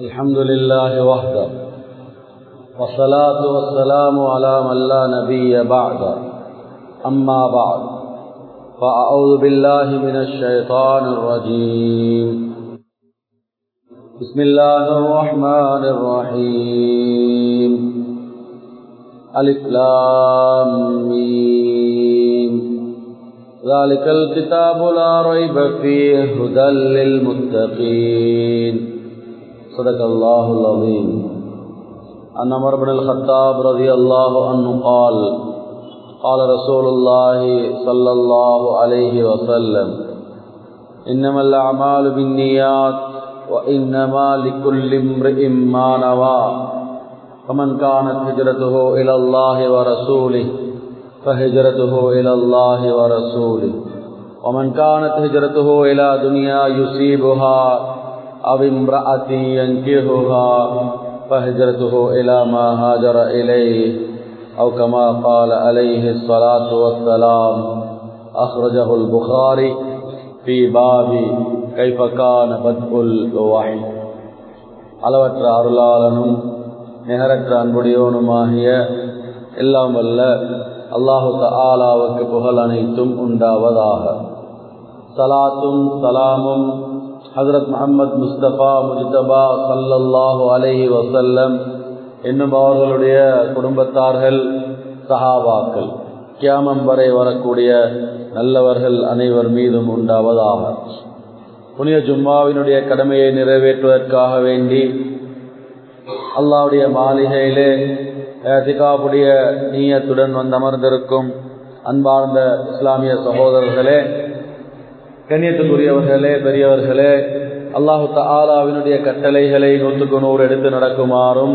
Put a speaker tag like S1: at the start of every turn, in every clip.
S1: الحمد لله وحده والصلاة والسلام على من لا نبي بعد أما بعد فأعوذ بالله من الشيطان الرجيم بسم الله الرحمن الرحيم ألف لام ميم ذلك الكتاب لا ريب فيه هدى للمتقين صدق الله العظيم عن عمر بن الخطاب رضي الله عنه قال قال رسول الله صلى الله عليه وسلم إنما الأعمال بالنيات وإنما لكل امرئ ما نوى فمن كانت هجرته إلى الله ورسوله فهجرته إلى الله ورسوله ومن كانت هجرته إلى دنيا يصيبها أو امرأة ينكهها فهجرته إلى ما هاجر إليه أو كما قال عليه الصلاة والسلام أخرجه البخاري في باب كيف كان بدء الوحي அளவற்ற அருளாளனும் நிகரற்ற அன்புடையோனுமாகிய எல்லாம் வல்ல அல்லாஹு ஆலாவுக்கு புகழ் அனைத்தும் உண்டாவதாக சலாத்தும் சலாமும் ஹசரத் முகமது முஸ்தபா முஜ்தபா சல்லல்லாஹு அலஹி வசல்லம் என்னும் அவர்களுடைய குடும்பத்தார்கள் சஹாபாக்கள் கியாமம் வரை வரக்கூடிய நல்லவர்கள் அனைவர் மீதும் உண்டாவதாக புனித ஜும்மாவினுடைய கடமையை நிறைவேற்றுவதற்காக வேண்டி அல்லாவுடைய மாளிகையிலே திகாவுடைய நீயத்துடன் வந்து அமர்ந்திருக்கும் அன்பார்ந்த இஸ்லாமிய சகோதரர்களே கண்ணியத்துக்குரியவர்களே பெரியவர்களே அல்லாஹு தாலாவினுடைய கட்டளைகளை நூற்றுக்கு நூறு எடுத்து நடக்குமாறும்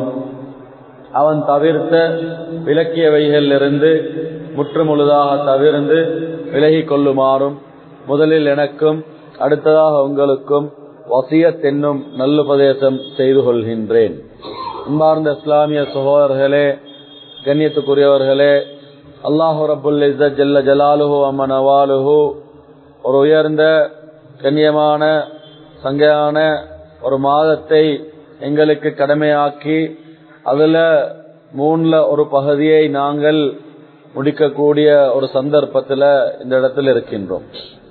S1: அவன் தவிர்த்த விலக்கியவைகளிலிருந்து முற்றுமுழுதாக தவிர்ந்து விலகி கொள்ளுமாறும் முதலில் எனக்கும் அடுத்ததாக உங்களுக்கும் வசியத்தென்னும் நல்லுபதேசம் செய்து கொள்கின்றேன் அன்பார்ந்த இஸ்லாமிய சகோதரர்களே கண்ணியத்துக்குரியவர்களே அல்லாஹு ரபுல் இஸ்ஸத் ஜல்ல ஜலாலுஹு அம்மன் அவாலுஹு ஒரு உயர்ந்த கண்ணியமான சங்கையான ஒரு மாதத்தை எங்களுக்கு கடமையாக்கி அதில் மூணில் ஒரு பகுதியை நாங்கள் முடிக்கக்கூடிய ஒரு சந்தர்ப்பத்தில் இந்த இடத்துல இருக்கின்றோம்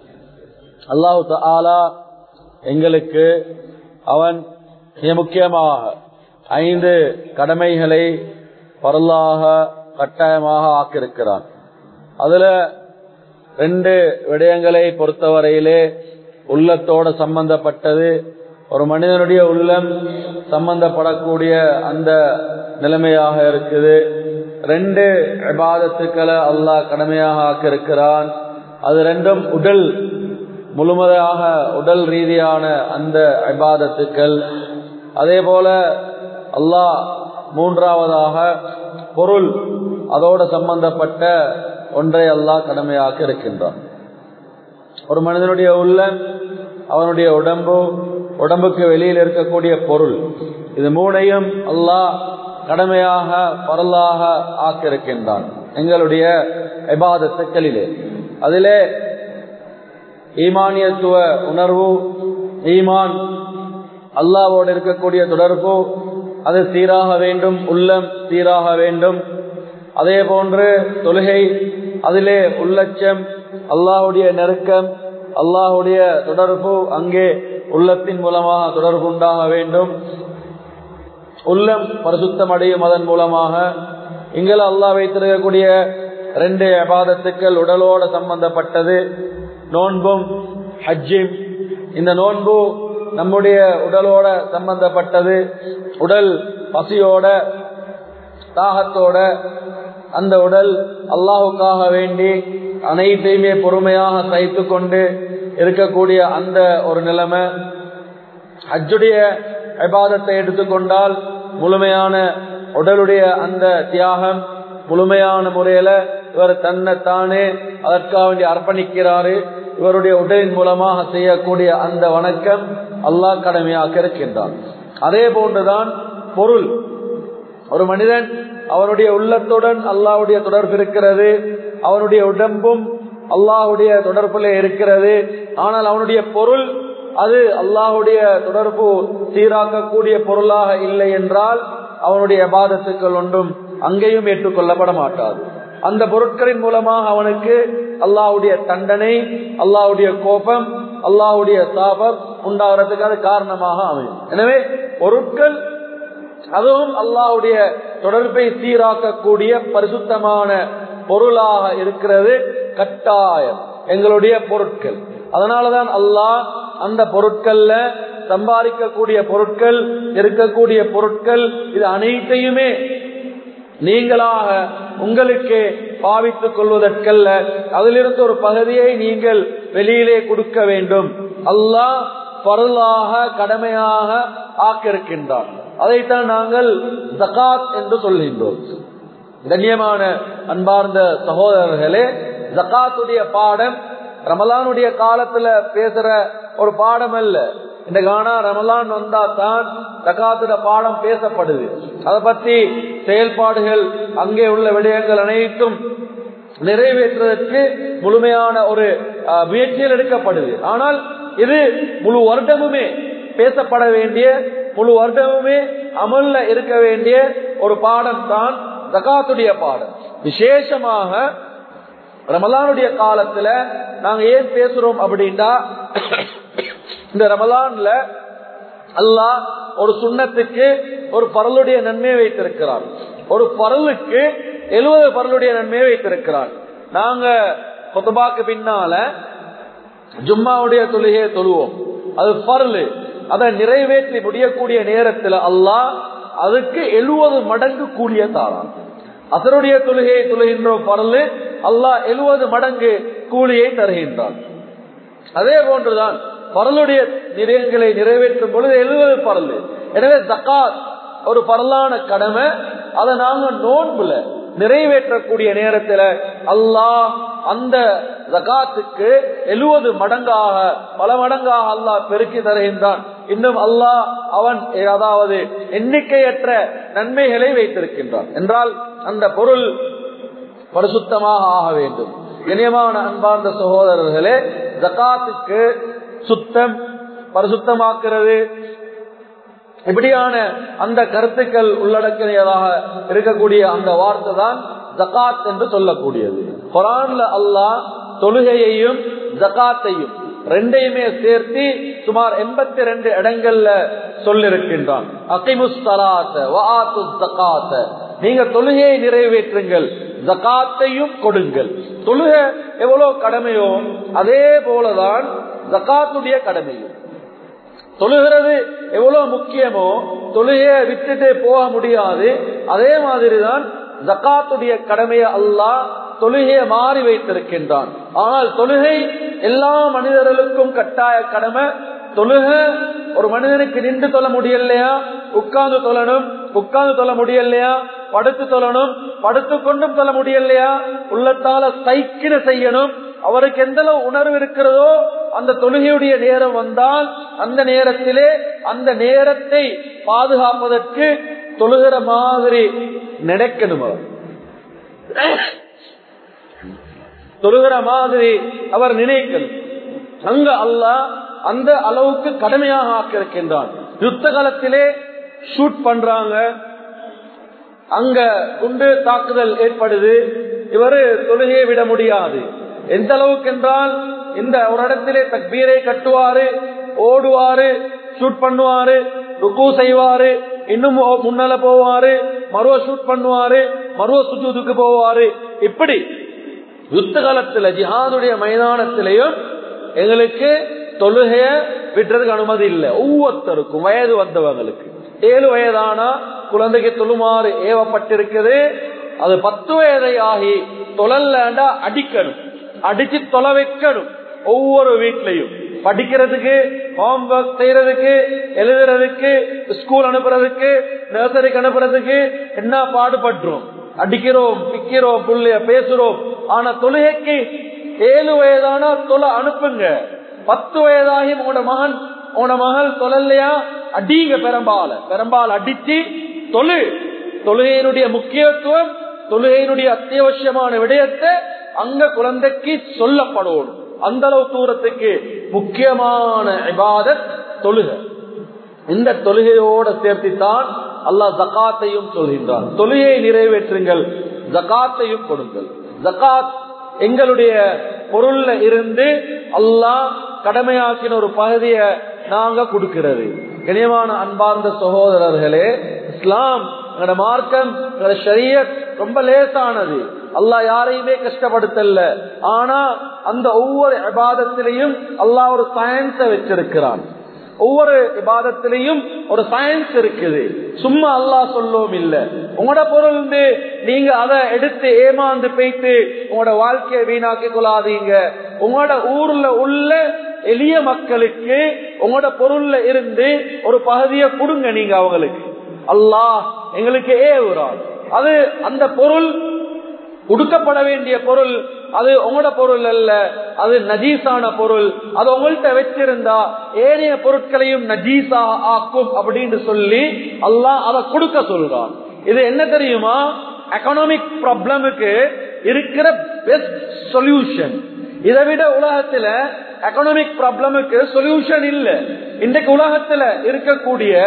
S1: அல்லாஹு தாலா எங்களுக்கு அவன் மிக முக்கியமாக ஐந்து கடமைகளை பரலாக கட்டாயமாக ஆக்கியிருக்கிறான் அதுல ரெண்டு விடயங்களை பொறுத்தவரையிலே உள்ளத்தோட சம்பந்தப்பட்டது ஒரு மனிதனுடைய உள்ளம் சம்பந்தப்படக்கூடிய அந்த நிலைமையாக இருக்குது ரெண்டு விவாதத்துக்களை அல்லாஹ் கடமையாக ஆக்கியிருக்கிறான் அது ரெண்டும் உடல் முழுமையாக உடல் ரீதியான அந்த விவாதத்துக்கள் அதே போல அல்லாஹ் மூன்றாவதாக பொருள் அதோட சம்பந்தப்பட்ட ஒன்றை அல்லாஹ் கடமையாக்க இருக்கின்றான் ஒரு மனிதனுடைய உள்ள அவனுடைய உடம்பு உடம்புக்கு வெளியில் இருக்கக்கூடிய பொருள் இது மூணையும் அல்லாஹ் கடமையாக பரலாக ஆக்கியிருக்கின்றான் எங்களுடைய எபாதத்துக்களிலே அதிலே ஈமானியத்துவ உணர்வு ஈமான் அல்லாவோடு இருக்கக்கூடிய தொடர்பு அது சீராக வேண்டும் உள்ளம் சீராக வேண்டும் அதே போன்று தொழுகை அதிலே உள்ளச்சம் அல்லாஹுடைய நெருக்கம் அல்லாஹுடைய தொடர்பு அங்கே உள்ளத்தின் மூலமாக தொடர்பு உண்டாக வேண்டும் உள்ளம் பரிசுத்தம் அடையும் அதன் மூலமாக இங்கே அல்லாஹ் வைத்திருக்கக்கூடிய ரெண்டு அபாதத்துக்கள் உடலோட சம்பந்தப்பட்டது நோன்பும் ஹஜ்ஜிம் இந்த நோன்பு நம்முடைய உடலோட சம்பந்தப்பட்டது உடல் பசியோட தாகத்தோட அந்த உடல் அல்லாஹுக்காக வேண்டி அனைத்தையுமே பொறுமையாக சைத்து கொண்டு இருக்கக்கூடிய அந்த ஒரு நிலைமை ஹஜ்ஜுடைய விவாதத்தை எடுத்துக்கொண்டால் முழுமையான உடலுடைய அந்த தியாகம் முழுமையான முறையில இவர் தன்னை தானே அதற்காக வேண்டி அர்ப்பணிக்கிறாரு இவருடைய உடலின் மூலமாக செய்யக்கூடிய அந்த வணக்கம் அல்லாஹ் கடமையாக்க இருக்கின்றான் அதே போன்றுதான் பொருள் ஒரு மனிதன் அவனுடைய உள்ளத்துடன் அல்லாவுடைய தொடர்பு இருக்கிறது அவனுடைய உடம்பும் அல்லாஹுடைய தொடர்பில் இருக்கிறது ஆனால் அவனுடைய பொருள் அது அல்லாஹுடைய தொடர்பு சீராக்கக்கூடிய பொருளாக இல்லை என்றால் அவனுடைய பாதத்துக்கள் ஒன்றும் அங்கேயும் ஏற்றுக்கொள்ளப்பட மாட்டாது அந்த பொருட்களின் மூலமாக அவனுக்கு அல்லாஹுடைய தண்டனை அல்லாஹுடைய கோபம் அல்லாஹுடைய சாபம் உண்டாகிறதுக்கு அது காரணமாக அமையும் எனவே பொருட்கள் அதுவும் அல்லாஹுடைய தொடர்பை சீராக்கக்கூடிய பரிசுத்தமான பொருளாக இருக்கிறது கட்டாயம் எங்களுடைய பொருட்கள் அதனாலதான் அல்லாஹ் அந்த பொருட்கள்ல சம்பாதிக்கக்கூடிய பொருட்கள் இருக்கக்கூடிய பொருட்கள் இது அனைத்தையுமே நீங்களாக உங்களுக்கு பாவித்துக் கொள்வதற்கல்ல அதிலிருந்து ஒரு பகுதியை நீங்கள் வெளியிலே கொடுக்க வேண்டும் அல்லாஹ் பருளாக கடமையாக ஆக்கியிருக்கின்றார் அதைத்தான் நாங்கள் ஜகாத் என்று சொல்கின்றோம் கண்ணியமான அன்பார்ந்த சகோதரர்களே ஜகாத்துடைய பாடம் ரமலானுடைய காலத்துல பேசுற ஒரு பாடம் அல்ல இந்த கானா ரமலான் வந்தா தான் ஜகாத்துட பாடம் பேசப்படுது அதை பத்தி செயல்பாடுகள் அங்கே உள்ள விடயங்கள் அனைத்தும் நிறைவேற்றுவதற்கு முழுமையான ஒரு முயற்சியில் எடுக்கப்படுது ஆனால் இது முழு வருடமுமே பேசப்பட வேண்டிய முழு வருடமுமே அமல்ல இருக்க வேண்டிய ஒரு பாடம் தான் ஜகாத்துடைய பாடம் விசேஷமாக ரமலானுடைய காலத்துல நாங்க ஏன் பேசுறோம் அப்படின்னா இந்த ரமலான்ல அல்லாஹ் ஒரு சுண்ணத்துக்கு ஒரு பரலுடைய நன்மையை வைத்திருக்கிறார் ஒரு பரலுக்கு எழுபது பரலுடைய நன்மையை வைத்திருக்கிறார் நாங்க கொத்தபாக்கு பின்னால ஜும்மாவுடைய தொழுகையை தொழுவோம் அது பரலு அதை நிறைவேற்றி முடியக்கூடிய நேரத்தில் அல்லாஹ் அதுக்கு எழுபது மடங்கு கூலிய தாரான் அசருடைய தொழுகையை தொழுகின்றோம் பரலு அல்லாஹ் எழுபது மடங்கு கூலியை தருகின்றான் அதே போன்றுதான் பரலுடைய நிறையங்களை நிறைவேற்றும் பொழுது எழுபது பரலு எனவே ஜக்காத் ஒரு பரலான கடமை அதை நாங்க நோன்புல நிறைவேற்றக்கூடிய நேரத்துல அல்லாஹ் அந்த ஜகாத்துக்கு எழுபது மடங்காக பல மடங்காக அல்லாஹ் பெருக்கி தருகின்றான் இன்னும் அல்லாஹ் அவன் அதாவது எண்ணிக்கையற்ற நன்மைகளை வைத்திருக்கின்றான் என்றால் அந்த பொருள் பரிசுத்தமாக ஆக வேண்டும் இனியமான அன்பார்ந்த சகோதரர்களே ஜகாத்துக்கு சுத்தம் பரிசுத்தமாக்குறது இப்படியான அந்த கருத்துக்கள் உள்ளடக்கியதாக இருக்கக்கூடிய அந்த வார்த்தை தான் ஜகாத் என்று சொல்லக்கூடியது குரான்ல அல்லாஹ் தொழுகையையும் ஜகாத்தையும் ரெண்டையுமே சேர்த்து சுமார் எண்பத்தி ரெண்டு இடங்கள்ல சொல்லிருக்கின்றான் அகிமுஸ்தலாத்த நீங்க தொழுகையை நிறைவேற்றுங்கள் ஜகாத்தையும் கொடுங்கள் தொழுக எவ்வளவு கடமையோ அதே போலதான் ஜகாத்துடைய கடமையும் தொழுகிறது எவ்வளவு முக்கியமோ தொழுகையை விட்டுட்டு போக முடியாது அதே மாதிரிதான் ஜக்காத்துடைய கடமையை அல்லாஹ் தொழுகையை மாறி வைத்திருக்கின்றான் ஆனால் தொழுகை எல்லா மனிதர்களுக்கும் கட்டாய கடமை தொழுக ஒரு மனிதனுக்கு நின்று தொழ முடியலையா உட்கார்ந்து தொழணும் உட்கார்ந்து தொழ முடியலையா படுத்து தொழணும் படுத்து கொண்டும் தொழ முடியலையா உள்ளத்தால சைக்கின செய்யணும் அவருக்கு எந்த அளவு உணர்வு இருக்கிறதோ அந்த தொழுகையுடைய நேரம் வந்தால் அந்த நேரத்திலே அந்த நேரத்தை பாதுகாப்பதற்கு தொழுகிற மாதிரி நினைக்கணும் அவர் தொழுகிற மாதிரி அவர் நினைக்கணும் அங்க அல்லாஹ் அந்த அளவுக்கு கடுமையாக ஆக்கியிருக்கின்றான் யுத்த காலத்திலே ஷூட் பண்றாங்க அங்க குண்டு தாக்குதல் ஏற்படுது இவரு தொழுகையை விட முடியாது எந்த அளவுக்கு என்றால் இந்த ஒரு இடத்திலே தக்பீரை கட்டுவாரு ஓடுவாரு ஷூட் பண்ணுவாரு ருக்கு செய்வாரு இன்னும் முன்னால போவாரு மருவ ஷூட் பண்ணுவாரு மருவ சுஜூதுக்கு போவாரு இப்படி யுத்த காலத்துல ஜிஹாதுடைய மைதானத்திலையும் எங்களுக்கு தொழுகைய விட்டுறதுக்கு அனுமதி இல்லை ஒவ்வொருத்தருக்கும் வயது வந்தவங்களுக்கு ஏழு வயதானா குழந்தைக்கு தொழுமாறு ஏவப்பட்டிருக்குது அது பத்து வயதை ஆகி தொழல்லண்டா அடிக்கணும் அடிச்சு தொலை வைக்கணும் ஒவ்வொரு வீட்லையும் படிக்கிறதுக்கு ஹோம்ஒர்க் செய்யறதுக்கு எழுதுறதுக்கு ஸ்கூல் அனுப்புறதுக்கு நர்சரிக்கு அனுப்புறதுக்கு என்ன பாடுபட்டுரும் அடிக்கிறோம் பிக்கிறோம் புள்ளைய பேசுறோம் ஆனா தொழுகைக்கு ஏழு வயதானா தொலை அனுப்புங்க பத்து வயதாகி உங்களோட மகன் உங்களோட மகள் தொழலையா அடிங்க பெரும்பால பெரும்பால் அடிச்சு தொழு தொழுகையினுடைய முக்கியத்துவம் தொழுகையினுடைய அத்தியாவசியமான விடயத்தை அங்க குழந்தைக்கு சொல்லப்படணும் அந்த அளவு தூரத்துக்கு முக்கியமான இபாதத் தொழுக இந்த தொழுகையோட சேர்த்துத்தான் அல்லாஹ் ஜக்காத்தையும் சொல்கின்றான் தொழுகையை நிறைவேற்றுங்கள் ஜக்காத்தையும் கொடுங்கள் ஜக்காத் எங்களுடைய பொருள்ல இருந்து அல்லாஹ் கடமையாக்கின ஒரு பகுதியை நாங்க கொடுக்கிறது கனியமான அன்பார்ந்த சகோதரர்களே இஸ்லாம் எங்களோட மார்க்கம் எங்களோட ஷரியத் ரொம்ப லேசானது அல்லாஹ் யாரையுமே கஷ்டப்படுத்தல ஆனா அந்த ஒவ்வொரு விவாதத்திலையும் அல்லாஹ் ஒரு சயின்ஸை வச்சிருக்கிறான் ஒவ்வொரு விவாதத்திலையும் ஒரு சயின்ஸ் இருக்குது சும்மா அல்லாஹ் சொல்லவும் இல்ல உங்களோட பொருள் வந்து நீங்க அதை எடுத்து ஏமாந்து போயிட்டு உங்களோட வாழ்க்கையை வீணாக்கி கொள்ளாதீங்க உங்களோட ஊர்ல உள்ள எளிய மக்களுக்கு உங்களோட பொருள்ல இருந்து ஒரு பகுதியை கொடுங்க நீங்க அவங்களுக்கு அல்லாஹ் எங்களுக்கு ஏவுறான் அது அந்த பொருள் கொடுக்கப்பட வேண்டிய பொருள் அது உங்களோட பொருள் அல்ல அது நஜீஸான பொருள் அது உங்கள்கிட்ட வச்சிருந்தா ஏனைய பொருட்களையும் நஜீஸா ஆக்கும் அப்படின்னு சொல்லி அல்லாஹ் அதை கொடுக்க சொல்றான் இது என்ன தெரியுமா எக்கனாமிக் ப்ராப்ளமுக்கு இருக்கிற பெஸ்ட் சொல்யூஷன் இதை விட உலகத்துல எக்கனாமிக் ப்ராப்ளமுக்கு சொல்யூஷன் இல்ல இன்றைக்கு உலகத்துல இருக்கக்கூடிய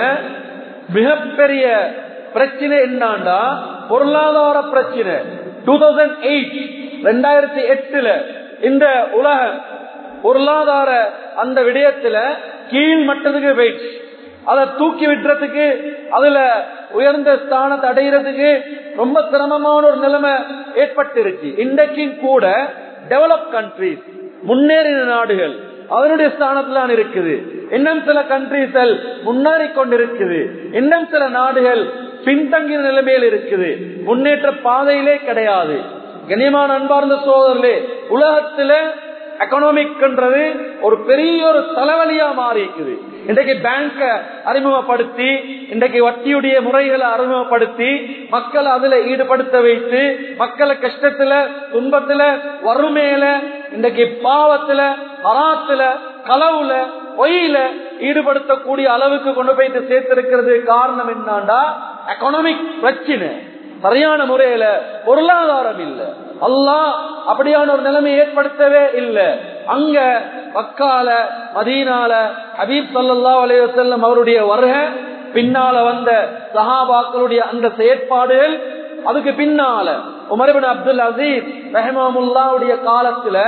S1: மிகப்பெரிய பிரச்சனை என்னண்டா பொருளாதார பிரச்சனை டூ தௌசண்ட் எயிட் ரெண்டாயிரத்தி எட்டுல இந்த உலக பொருளாதார அந்த விடயத்துல கீழ் மட்டத்துக்கு போயிடுச்சு அதை தூக்கி விட்டுறதுக்கு அதுல உயர்ந்த ஸ்தானத்தை அடைகிறதுக்கு ரொம்ப சிரமமான ஒரு நிலைமை ஏற்பட்டிருச்சு இன்றைக்கும் கூட டெவலப் கண்ட்ரிஸ் முன்னேறின நாடுகள் அதனுடைய ஸ்தானத்தில் இருக்குது இன்னும் சில கண்ட்ரிஸ்கள் முன்னேறி கொண்டிருக்குது இன்னும் சில நாடுகள் பின்தங்கிய நிலைமையில் இருக்குது முன்னேற்ற பாதையிலே கிடையாது கண்ணியமான அன்பார்ந்த சோதரிலே உலகத்துல எக்கனாமிக்ன்றது ஒரு பெரிய ஒரு தலைவலியா மாறி இருக்குது இன்றைக்கு பேங்க அறிமுகப்படுத்தி இன்றைக்கு வட்டியுடைய முறைகளை அறிமுகப்படுத்தி மக்களை அதுல ஈடுபடுத்த வைத்து மக்களை கஷ்டத்துல துன்பத்துல வறுமையில இன்றைக்கு பாவத்துல மராத்துல களவுல பொய்யில ஈடுபடுத்தக்கூடிய அளவுக்கு கொண்டு போயிட்டு சேர்த்திருக்கிறது காரணம் என்னண்டா எக்கனாமிக் பிரச்சனை சரியான முறையில பொருளாதாரம் இல்ல அல்லாஹ் அப்படியான ஒரு நிலைமை ஏற்படுத்தவே இல்லை அங்க மக்கால மதீனால ஹபீப் சல்லா அலைவசல்லம் அவருடைய வருக பின்னால வந்த சஹாபாக்களுடைய அந்த செயற்பாடுகள் அதுக்கு பின்னால உமர்பின் அப்துல் அசீஸ் ரஹமாமுல்லாவுடைய காலத்துல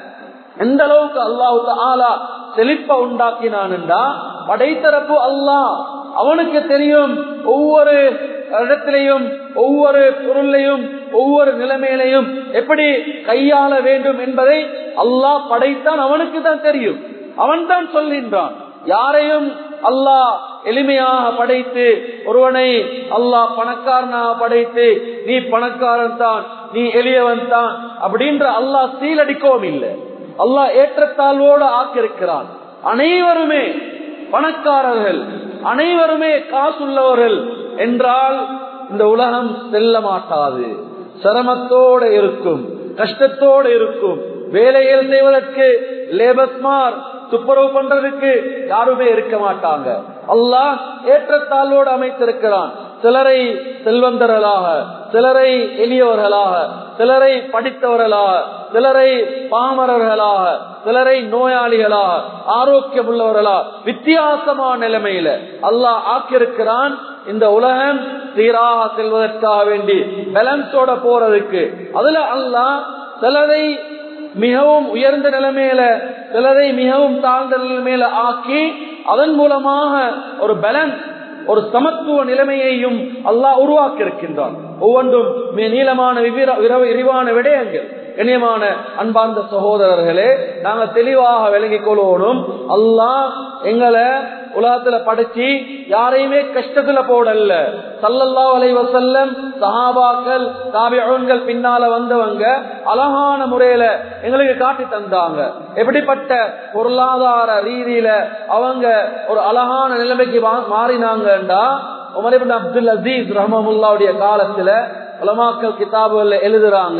S1: எந்த அளவுக்கு அல்லாஹு ஆலா செழிப்ப உண்டாக்கினான்டா படைத்தரப்பு அல்லாஹ் அவனுக்கு தெரியும் ஒவ்வொரு இடத்திலையும் ஒவ்வொரு பொருளையும் ஒவ்வொரு நிலைமையிலையும் எப்படி கையாள வேண்டும் என்பதை அல்லாஹ் படைத்தான் அவனுக்கு தான் தெரியும் அவன் தான் சொல்கின்றான் யாரையும் அல்லாஹ் எளிமையாக படைத்து ஒருவனை அல்லாஹ் பணக்காரனாக படைத்து நீ பணக்காரன் தான் நீ எளியவன் தான் அப்படின்ற அல்லாஹ் சீலடிக்கவும் இல்லை அல்லாஹ் ஏற்றத்தாழ்வோடு ஆக்கியிருக்கிறான் அனைவருமே பணக்காரர்கள் அனைவருமே காசுள்ளவர்கள் என்றால் இந்த உலகம் செல்ல மாட்டாது சிரமத்தோடு இருக்கும் கஷ்டத்தோடு இருக்கும் வேலைகள் செய்வதற்கு லேபஸ்மார் துப்புரவு பண்றதுக்கு யாருமே இருக்க மாட்டாங்க அல்லாஹ் ஏற்றத்தாழ்வோடு அமைத்திருக்கிறான் சிலரை செல்வந்தர்களாக சிலரை எளியவர்களாக சிலரை படித்தவர்களாக சிலரை பாமரர்களாக சிலரை நோயாளிகளாக ஆரோக்கியம் உள்ளவர்களா வித்தியாசமான நிலைமையில அல்லாஹ் ஆக்கியிருக்கிறான் இந்த உலகம் சீராக செல்வதற்காக வேண்டி பேலன்ஸோட போறதுக்கு அதுல அல்லாஹ் சிலரை மிகவும் உயர்ந்த நிலைமையில சிலரை மிகவும் தாழ்ந்த நிலைமையில ஆக்கி அதன் மூலமாக ஒரு பேலன்ஸ் ஒரு சமத்துவ நிலைமையையும் அல்லாஹ் உருவாக்கி இருக்கின்றான் ஒவ்வொன்றும் மிக நீளமான விரிவான விடயங்கள் இணையமான அன்பார்ந்த சகோதரர்களே நாங்க தெளிவாக விளங்கிக் கொள்ளணும் அல்லாஹ் எங்களை உலகத்துல படைச்சி யாரையுமே கஷ்டத்துல போடல சல்லல்லா அலை வசல்லம் சஹாபாக்கள் தாபிகள் பின்னால வந்தவங்க அழகான முறையில எங்களுக்கு காட்டி தந்தாங்க எப்படிப்பட்ட பொருளாதார ரீதியில அவங்க ஒரு அழகான நிலைமைக்கு மாறினாங்கண்டா உமரிபின் அப்துல் அசீஸ் ரஹமுல்லாவுடைய காலத்துல உலமாக்கல் கிதாபுகள்ல எழுதுறாங்க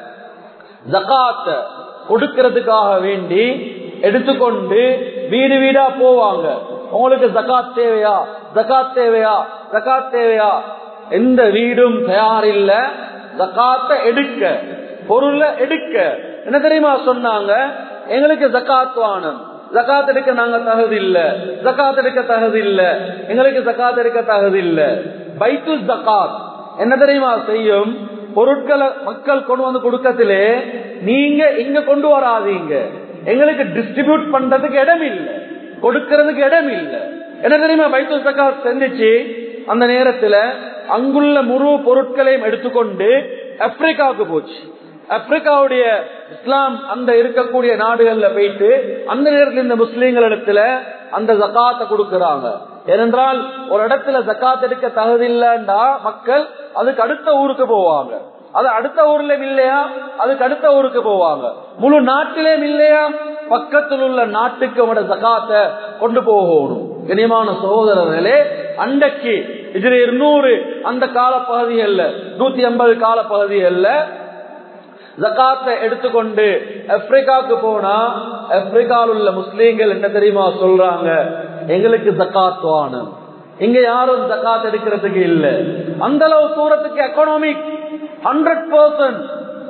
S1: ஜக்காத்த கொடுக்கறதுக்காக வேண்டி எடுத்துக்கொண்டு வீடு வீடா போவாங்க உங்களுக்கு ஜக்காத் தேவையா ஜக்காத் தேவையா ஜக்காத் தேவையா எந்த வீடும் தயாரில்ல ஜக்காத்த எடுக்க பொருளை எடுக்க என்ன தெரியுமா சொன்னாங்க எங்களுக்கு ஜக்காத் வானம் ஜக்காத் எடுக்க நாங்க தகுதி இல்ல ஜக்காத் எடுக்க தகுதி இல்ல எங்களுக்கு ஜக்காத் எடுக்க தகுதி இல்ல பைத்து ஜக்காத் என்ன தெரியுமா செய்யும் பொருட்களை மக்கள் கொண்டு வந்து கொடுக்கத்திலே நீங்க இங்க கொண்டு வராதீங்க எங்களுக்கு டிஸ்ட்ரிபியூட் பண்றதுக்கு இடம் இல்லை கொடுக்கறதுக்கு இடம் இல்லை என்ன தெரியுமா பைத்துல் ஜக்காத் செஞ்சிச்சு அந்த நேரத்துல அங்குள்ள முழு பொருட்களையும் எடுத்துக்கொண்டு ஆப்பிரிக்காவுக்கு போச்சு ஆப்பிரிக்காவுடைய இஸ்லாம் அந்த இருக்கக்கூடிய நாடுகள்ல போயிட்டு அந்த நேரத்தில் இந்த முஸ்லீம்கள் இடத்துல அந்த ஜக்காத்தை கொடுக்கறாங்க ஏனென்றால் ஒரு இடத்துல ஜக்காத் எடுக்க தகுதி இல்லைண்டா மக்கள் அதுக்கு அடுத்த ஊருக்கு போவாங்க அது அடுத்த ஊர்ல இல்லையா அதுக்கு அடுத்த ஊருக்கு போவாங்க முழு நாட்டிலே இல்லையா பக்கத்தில் உள்ள நாட்டுக்கு அவட ஜக்காத்தை கொண்டு போகணும் கனியமான சகோதரர்களே அண்டைக்கு இதுல இருநூறு அந்த காலப்பகுதிகள்ல நூத்தி ஐம்பது காலப்பகுதிகள்ல ஜக்காத்தை எடுத்துக்கொண்டு ஆப்பிரிக்காவுக்கு போனா ஆப்பிரிக்காவில் உள்ள முஸ்லீம்கள் என்ன தெரியுமா சொல்றாங்க எங்களுக்கு ஜக்காத் வாணும் இங்க யாரும் ஜக்காத் எடுக்கிறதுக்கு இல்ல அந்த அளவு தூரத்துக்கு எக்கனாமிக் ஹண்ட்ரட் பர்சன்ட்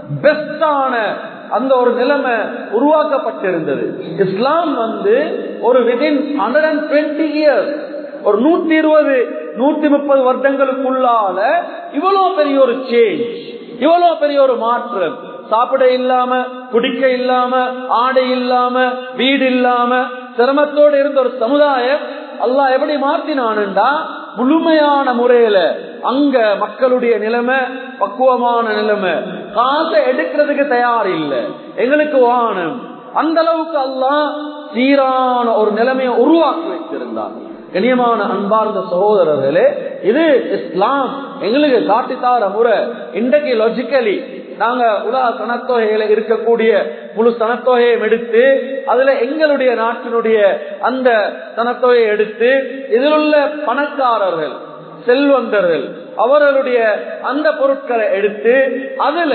S1: பெஸ்டான அந்த ஒரு நிலைமை உருவாக்கப்பட்டிருந்தது இஸ்லாம் வந்து ஒரு within hundred and twenty years ஒரு நூத்தி இருபது நூத்தி முப்பது வருடங்களுக்குள்ளால இவ்வளவு பெரிய ஒரு சேஞ்ச் இவ்வளவு பெரிய ஒரு மாற்றம் சாப்பிட இல்லாம குடிக்க இல்லாம ஆடை இல்லாம வீடு இல்லாம சிரமத்தோடு இருந்த ஒரு சமுதாயம் அல்லாஹ் எப்படி மாத்தினானுண்டா முழுமையான முறையில அங்க மக்களுடைய நிலைமை பக்குவமான நிலைமை காசை எடுக்கிறதுக்கு தயார் இல்லை எங்களுக்கு வானம் அந்த அளவுக்கு அல்லாஹ் சீரான ஒரு நிலைமையை உருவாக்கி வைத்திருந்தான் கண்ணியமான அன்பார்ந்த சகோதரர்களே இது இஸ்லாம் எங்களுக்கு காட்டித்தார முறை இன்றைக்கு லாஜிக்கலி நாங்க உலக சனத்தொகையில இருக்கக்கூடிய முழு சனத்தொகையை எடுத்து அதுல எங்களுடைய நாட்டினுடைய அந்த சனத்தொகையை எடுத்து இதில் உள்ள பணக்காரர்கள் செல்வந்தர்கள் அவர்களுடைய அந்த பொருட்களை எடுத்து அதுல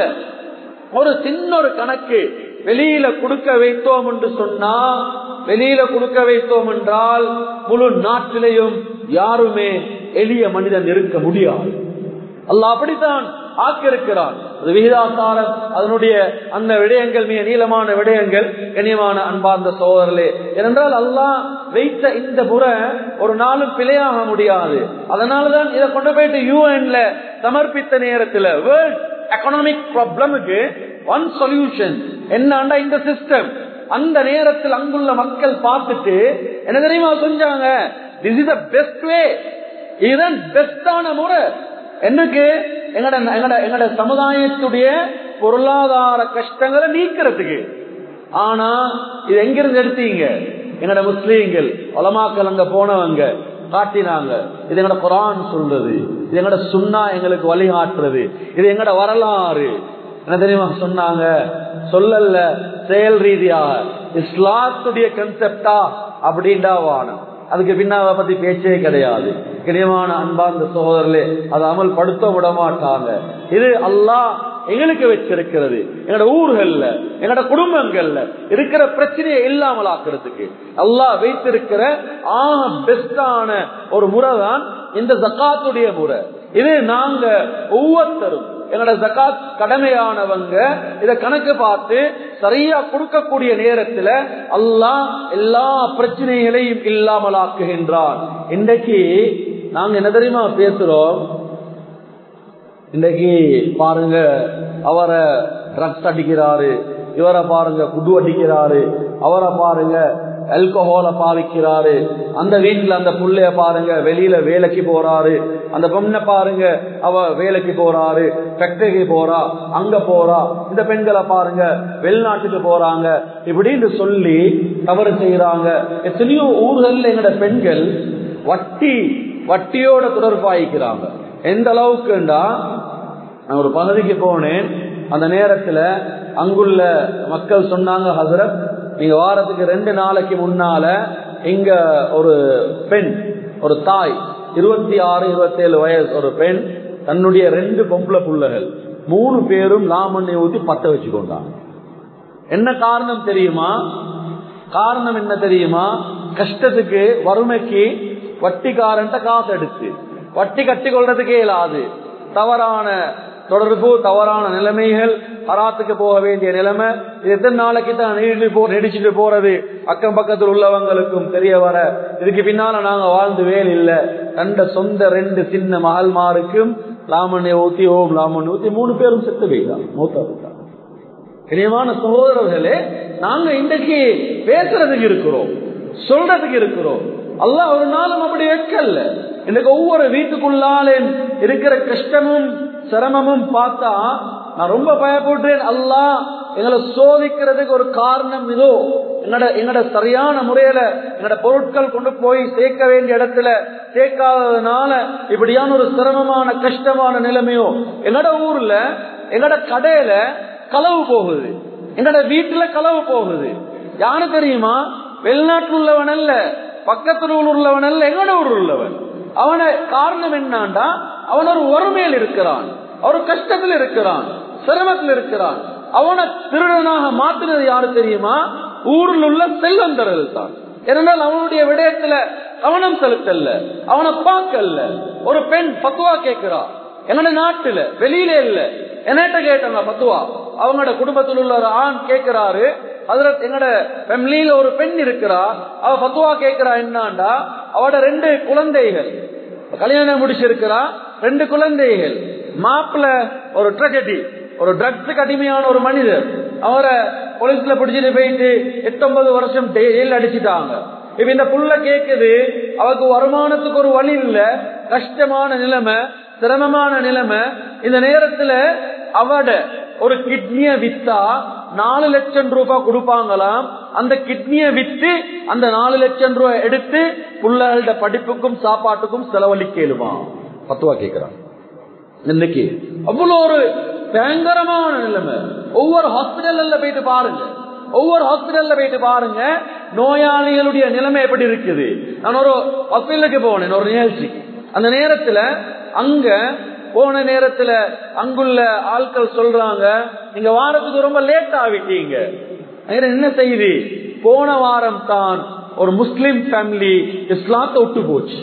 S1: ஒரு சின்ன ஒரு கணக்கு வெளியில கொடுக்க வைத்தோம் என்று சொன்னா வெளியில கொடுக்க வைத்தோம் என்றால் முழு நாட்டிலையும் யாருமே எளிய மனிதன் இருக்க முடியாது அல்ல அப்படித்தான் ஆக்கியிருக்கிறான் அது விகிதாசாரம் அதனுடைய அந்த விடயங்கள் மிக நீளமான விடயங்கள் கண்ணியமான அன்பார்ந்த சோதரர்களே ஏனென்றால் அல்லாஹ் வைத்த இந்த முறை ஒரு நாளும் பிழையாக முடியாது அதனாலதான் இதை கொண்டு போயிட்டு யூஎன்ல சமர்ப்பித்த நேரத்தில் வேர்ல்ட் எக்கனாமிக் ப்ராப்ளமுக்கு ஒன் சொல்யூஷன் என்னண்டா இந்த சிஸ்டம் அந்த நேரத்தில் அங்குள்ள மக்கள் பார்த்துட்டு என்ன தெரியுமா செஞ்சாங்க this is the best way இதுதான் பெஸ்டான முறை என்னக்கு எங்கட எங்கட எங்கட சமுதாயத்துடைய பொருளாதார கஷ்டங்களை நீக்கிறதுக்கு ஆனா இது எங்கிருந்து எடுத்தீங்க எங்கட முஸ்லீம்கள் வளமாக்கல் அங்க போனவங்க காட்டினாங்க இது எங்கட குரான் சொல்றது இது எங்கட சுண்ணா எங்களுக்கு வழிகாட்டுறது இது எங்கட வரலாறு என்ன தெரியுமா சொன்னாங்க சொல்லல செயல் ரீதியாக இஸ்லாத்துடைய கன்செப்டா அப்படின்டா வானம் அதுக்கு பின்னாவை பத்தி பேச்சே கிடையாது கிரியமான அன்பார்ந்த சகோதரர்களே அதை அமல்படுத்த விட மாட்டாங்க இது அல்லாஹ் எங்களுக்கு வச்சிருக்கிறது எங்களோட ஊர்கள்ல எங்களோட குடும்பங்கள்ல இருக்கிற பிரச்சனையை இல்லாமல் ஆக்குறதுக்கு அல்லாஹ் வைத்திருக்கிற ஆக பெஸ்டான ஒரு முறை தான் இந்த ஜக்காத்துடைய முறை இது நாங்க ஒவ்வொருத்தரும் எங்களோட ஜக்காத் கடமையானவங்க இத கணக்கு பார்த்து சரியா கொடுக்கக்கூடிய நேரத்துல அல்லாஹ் எல்லா பிரச்சனைகளையும் இல்லாமல் ஆக்குகின்றான் இன்றைக்கு நாங்க என்ன தெரியுமா பேசுறோம் இன்றைக்கு பாருங்க அவரை ட்ரக்ஸ் அடிக்கிறாரு இவரை பாருங்க குடு அடிக்கிறாரு அவரை பாருங்க அல்கஹோல பாவிக்கிறாரு அந்த வீட்டுல அந்த புள்ளைய பாருங்க வெளியில வேலைக்கு போறாரு அந்த பொண்ணை பாருங்க அவ வேலைக்கு போறாரு ஃபேக்டரிக்கு போறா அங்க போறா இந்த பெண்களை பாருங்க வெளிநாட்டுக்கு போறாங்க இப்படின்னு சொல்லி தவறு செய்யறாங்க எத்தனையோ ஊர்கள்ல எங்கட பெண்கள் வட்டி வட்டியோட தொடர்பாயிக்கிறாங்க எந்த அளவுக்குண்டா நான் ஒரு பகுதிக்கு போனேன் அந்த நேரத்துல அங்குள்ள மக்கள் சொன்னாங்க ஹசரத் நீங்க வாரத்துக்கு ரெண்டு நாளைக்கு முன்னால இங்க ஒரு பெண் ஒரு தாய் இருபத்தி ஆறு இருபத்தி ஏழு வயசு ஒரு பெண் தன்னுடைய ரெண்டு பொம்பளை புள்ளைகள் மூணு பேரும் லாமண்ணை ஊத்தி பத்த வச்சுக்கொண்டாங்க என்ன காரணம் தெரியுமா காரணம் என்ன தெரியுமா கஷ்டத்துக்கு வறுமைக்கு வட்டிக்காரன்ட்ட காசு எடுத்து வட்டி கட்டி கொள்றதுக்கே இயலாது தவறான தொடர்பு தவறான நிலைமைகள் ஹராத்துக்கு போக வேண்டிய நிலைமை இது எத்தனை நாளைக்கு தான் நீடிச்சு போ நெடிச்சிட்டு போறது அக்கம் பக்கத்தில் உள்ளவங்களுக்கும் தெரிய வர இதுக்கு பின்னால நாங்க வாழ்ந்து வேல் இல்ல கண்ட சொந்த ரெண்டு சின்ன மகள்மாருக்கும் லாமண்ணை ஊத்தி ஓம் லாமண்ணை ஊத்தி மூணு பேரும் செத்து போயிட்டாங்க மூத்தா போயிட்டாங்க கனியமான சகோதரர்களே நாங்க இன்றைக்கு பேசுறதுக்கு இருக்கிறோம் சொல்றதுக்கு இருக்கிறோம் அல்லாஹ் ஒரு நாளும் அப்படி வைக்கல இன்னைக்கு ஒவ்வொரு வீட்டுக்குள்ளாலே இருக்கிற கஷ்டமும் சிரமமும் பார்த்தா நான் ரொம்ப பயப்படுறேன் அல்லாஹ் எங்களை சோதிக்கிறதுக்கு ஒரு காரணம் இதோ எங்கட எங்கட சரியான முறையில எங்கட பொருட்கள் கொண்டு போய் சேர்க்க வேண்டிய இடத்துல சேர்க்காததுனால இப்படியான ஒரு சிரமமான கஷ்டமான நிலைமையோ எங்கட ஊர்ல எங்கட கடையில களவு போகுது எங்கட வீட்டுல களவு போகுது யாரு தெரியுமா வெளிநாட்டில் உள்ளவன் அல்ல பக்கத்துல உள்ளவன் அல்ல எங்கட ஊர் உள்ளவன் அவன காரணம் என்னாண்டா அவன் ஒரு ஒருமையில் இருக்கிறான் ஒரு கஷ்டத்தில் இருக்கிறான் சிரமத்தில் இருக்கிறான் அவனை திருடனாக மாத்தினது யாரு தெரியுமா ஊரில் உள்ள செல்வந்தர்கள் தான் இருந்தால் அவனுடைய விடயத்துல கவனம் செலுத்தல்ல அவனை பார்க்கல ஒரு பெண் பத்துவா கேட்கிறா எங்கட நாட்டுல வெளியில இல்ல என்னட்ட கேட்டாங்க பத்துவா அவங்களோட குடும்பத்தில் உள்ள ஒரு ஆண் கேட்கிறாரு அதுல எங்கட ஃபேமிலியில ஒரு பெண் இருக்கிறா அவ பத்துவா கேட்கிறா என்னாண்டா அவட ரெண்டு குழந்தைகள் கல்யாணம் முடிச்சிருக்கிறா ரெண்டு குழந்தைகள் மாப்பிள்ள ஒரு ட்ரஜடி ஒரு ட்ரக்ஸுக்கு அடிமையான ஒரு மனிதர் அவரை போலீஸ்ல பிடிச்சிட்டு போயிட்டு எட்டொன்பது வருஷம் ஜெயில் அடிச்சுட்டாங்க இப்ப இந்த புள்ள கேக்குது அவருக்கு வருமானத்துக்கு ஒரு வழி இல்ல கஷ்டமான நிலைமை சிரமமான நிலைமை இந்த நேரத்துல அவட ஒரு கிட்னிய வித்தா நாலு லட்சம் ரூபாய் கொடுப்பாங்களாம் அந்த கிட்னிய வித்து அந்த நாலு லட்சம் ரூபாய் எடுத்து பிள்ளைகளோட படிப்புக்கும் சாப்பாட்டுக்கும் செலவழிக்கலுமா பத்துவா கேக்குறான் இன்னைக்கு அவ்வளவு ஒரு பயங்கரமான நிலைமை ஒவ்வொரு ஹாஸ்பிட்டல்ல போயிட்டு பாருங்க ஒவ்வொரு ஹாஸ்பிட்டல்ல போயிட்டு பாருங்க நோயாளிகளுடைய நிலைமை எப்படி இருக்குது நான் ஒரு ஹாஸ்பிட்டலுக்கு போனேன் ஒரு நிகழ்ச்சிக்கு அந்த நேரத்துல அங்க போன நேரத்துல அங்குள்ள ஆட்கள் சொல்றாங்க நீங்க வாரத்துக்கு ரொம்ப லேட் ஆகிட்டீங்க என்ன செய்தி போன வாரம் தான் ஒரு முஸ்லிம் ஃபேமிலி இஸ்லாத்தை விட்டு போச்சு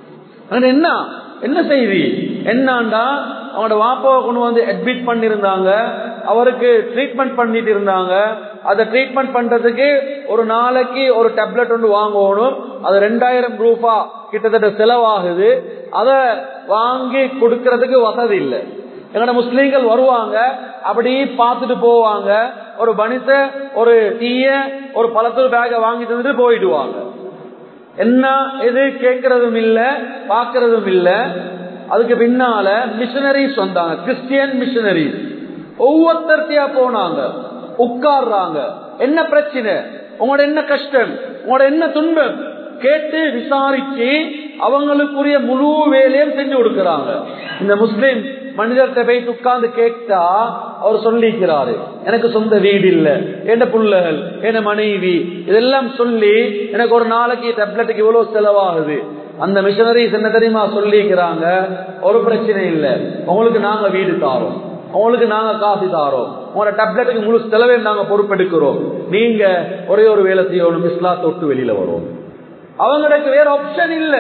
S1: என்ன என்ன செய்தி என்னண்டா அவனோட வாப்பாவை கொண்டு வந்து அட்மிட் பண்ணிருந்தாங்க அவருக்கு ட்ரீட்மெண்ட் பண்ணிட்டு இருந்தாங்க அதை ட்ரீட்மெண்ட் பண்றதுக்கு ஒரு நாளைக்கு ஒரு டேப்லெட் ஒன்று வாங்கணும் அது ரெண்டாயிரம் ரூபா கிட்டத்தட்ட செலவாகுது அதை வாங்கி கொடுக்கறதுக்கு வசதி இல்லை எங்களோட முஸ்லீம்கள் வருவாங்க அப்படி பார்த்துட்டு போவாங்க ஒரு பனித்த ஒரு டீய ஒரு பழத்தூர் பேக வாங்கி தந்துட்டு போயிடுவாங்க என்ன எது கேட்கறதும் இல்ல பாக்குறதும் இல்ல அதுக்கு பின்னால மிஷனரிஸ் வந்தாங்க கிறிஸ்டியன் மிஷனரிஸ் ஒவ்வொருத்தர்த்தியா போனாங்க உட்கார்றாங்க என்ன பிரச்சனை உங்களோட என்ன கஷ்டம் உங்களோட என்ன துன்பம் கேட்டு விசாரிச்சு அவங்களுக்குரிய முழு வேலையும் செஞ்சு கொடுக்கறாங்க இந்த முஸ்லிம் மனிதர்கிட்ட போய் உட்கார்ந்து கேட்டா அவர் சொல்லிக்கிறாரு எனக்கு சொந்த வீடு இல்ல என்ன புள்ளகள் என்ன மனைவி இதெல்லாம் சொல்லி எனக்கு ஒரு நாளைக்கு டேப்லெட்டுக்கு இவ்வளவு செலவாகுது அந்த மிஷனரிஸ் என்ன தெரியுமா சொல்லிக்கிறாங்க ஒரு பிரச்சனை இல்ல உங்களுக்கு நாங்க வீடு தாரோம் உங்களுக்கு நாங்க காசு தாரோம் உங்களோட டேப்லெட்டுக்கு முழு செலவையும் நாங்க பொறுப்பெடுக்கிறோம் நீங்க ஒரே ஒரு வேலை செய்யணும் இஸ்லாத்தை விட்டு வெளியில வரும் அவங்களுக்கு வேற ஆப்ஷன் இல்ல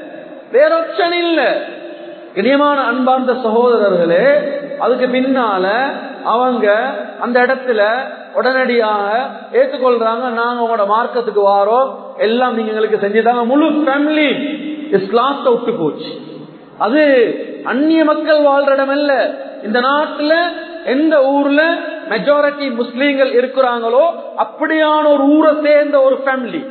S1: வேற ஆப்ஷன் இல்ல இனியமான அன்பார்ந்த சகோதரர்களே அதுக்கு பின்னால அவங்க அந்த இடத்துல உடனடியாக ஏற்றுக்கொள்றாங்க நாங்க உங்களோட மார்க்கத்துக்கு வாரோம் எல்லாம் நீங்க எங்களுக்கு செஞ்சுட்டாங்க முழு ஃபேமிலி இஸ்லாத்தை விட்டு போச்சு அது அந்நிய மக்கள் வாழ்ற இடம் இல்ல இந்த நாட்டுல எந்த ஊர்ல மெஜாரிட்டி முஸ்லீம்கள் இருக்கிறாங்களோ அப்படியான ஒரு ஊரை சேர்ந்த ஒரு ஃபேமிலி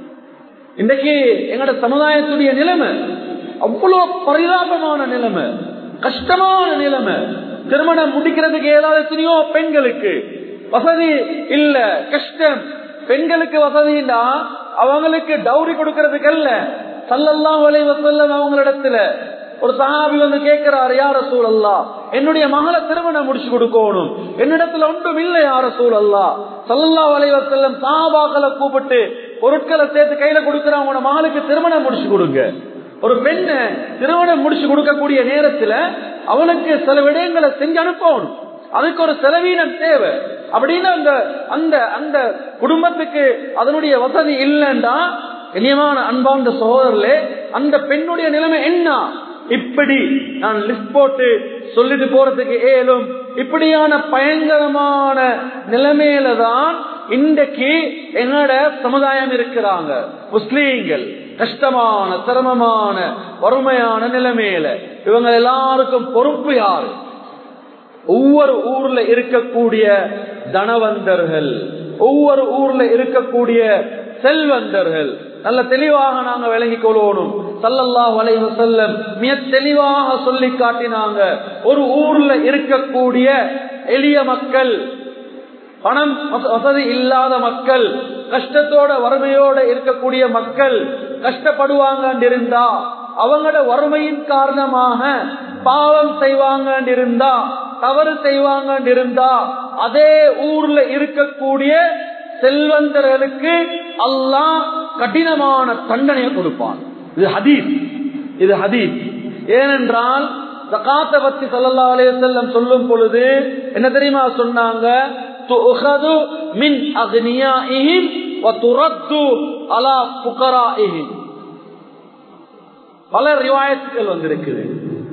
S1: இன்னைக்கு எங்கட சமுதாயத்துடைய நிலைமை அவ்வளவு பரிதாபமான நிலைமை கஷ்டமான நிலைமை திருமணம் முடிக்கிறதுக்கு ஏதாவது எத்தனையோ பெண்களுக்கு வசதி இல்ல கஷ்டம் பெண்களுக்கு வசதினா அவங்களுக்கு டவுரி கொடுக்கறதுக்கு அல்ல சல்லல்லாம் வலை வசல்லம் அவங்களிடத்துல ஒரு சஹாபி வந்து கேட்கிறாரு யார சூழல்லா என்னுடைய மகளை திருமணம் முடிச்சு கொடுக்கணும் என்னிடத்துல ஒன்றும் இல்லை யார சூழல்லா சல்லல்லா வலைவசல்லம் சாபாக்களை கூப்பிட்டு பொருட்களை சேர்த்து கையில கொடுக்கிறவங்களோட மகளுக்கு திருமணம் முடிச்சு கொடுங்க ஒரு பெண்ணை திருமணம் முடிச்சு கொடுக்கக்கூடிய நேரத்துல அவனுக்கு சில விடயங்களை செஞ்சு அனுப்பணும் அதுக்கு ஒரு செலவீனம் தேவை அப்படின்னு அந்த அந்த அந்த குடும்பத்துக்கு அதனுடைய வசதி இல்லைன்னா இனியமான அன்பார்ந்த சகோதரர்களே அந்த பெண்ணுடைய நிலைமை என்ன இப்படி நான் லிஸ்ட் போட்டு சொல்லிட்டு போறதுக்கு ஏலும் இப்படியான பயங்கரமான நிலைமையில தான் இன்றைக்கு எங்களோட சமுதாயம் இருக்கிறாங்க முஸ்லீம்கள் கஷ்டமான சிரமமான வறுமையான நிலைமையில இவங்க எல்லாருக்கும் பொறுப்பு யாரு ஒவ்வொரு ஊர்ல இருக்கக்கூடிய தனவந்தர்கள் ஒவ்வொரு ஊர்ல இருக்கக்கூடிய செல்வந்தர்கள் நல்ல தெளிவாக நாங்க விளங்கிக் கொள்ளணும் சல்லல்லாஹ் வலைவ செல்லம் மிக தெளிவாக சொல்லி காட்டினாங்க ஒரு ஊர்ல இருக்கக்கூடிய எளிய மக்கள் பணம் வசதி இல்லாத மக்கள் கஷ்டத்தோட வறுமையோட இருக்கக்கூடிய மக்கள் கஷ்டப்படுவாங்க இருந்தா அவங்களோட வறுமையின் காரணமாக பாவம் செய்வாங்க இருந்தா தவறு செய்வாங்க இருந்தா அதே ஊர்ல இருக்கக்கூடிய செல்வந்தர்களுக்கு அல்லாஹ் கடினமான தண்டனையை கொடுப்பான் இது ஹதீஸ் இது ஹதீஸ் ஏனென்றால் ஜகாத்தை பத்தி சல்லா அலைய செல்லம் சொல்லும் பொழுது என்ன தெரியுமா சொன்னாங்க மின் அக்னியாஇஹிம் வதுரத்து அலா புகராஇஹிம் பல ரிவாயத்துகள் வந்திருக்குது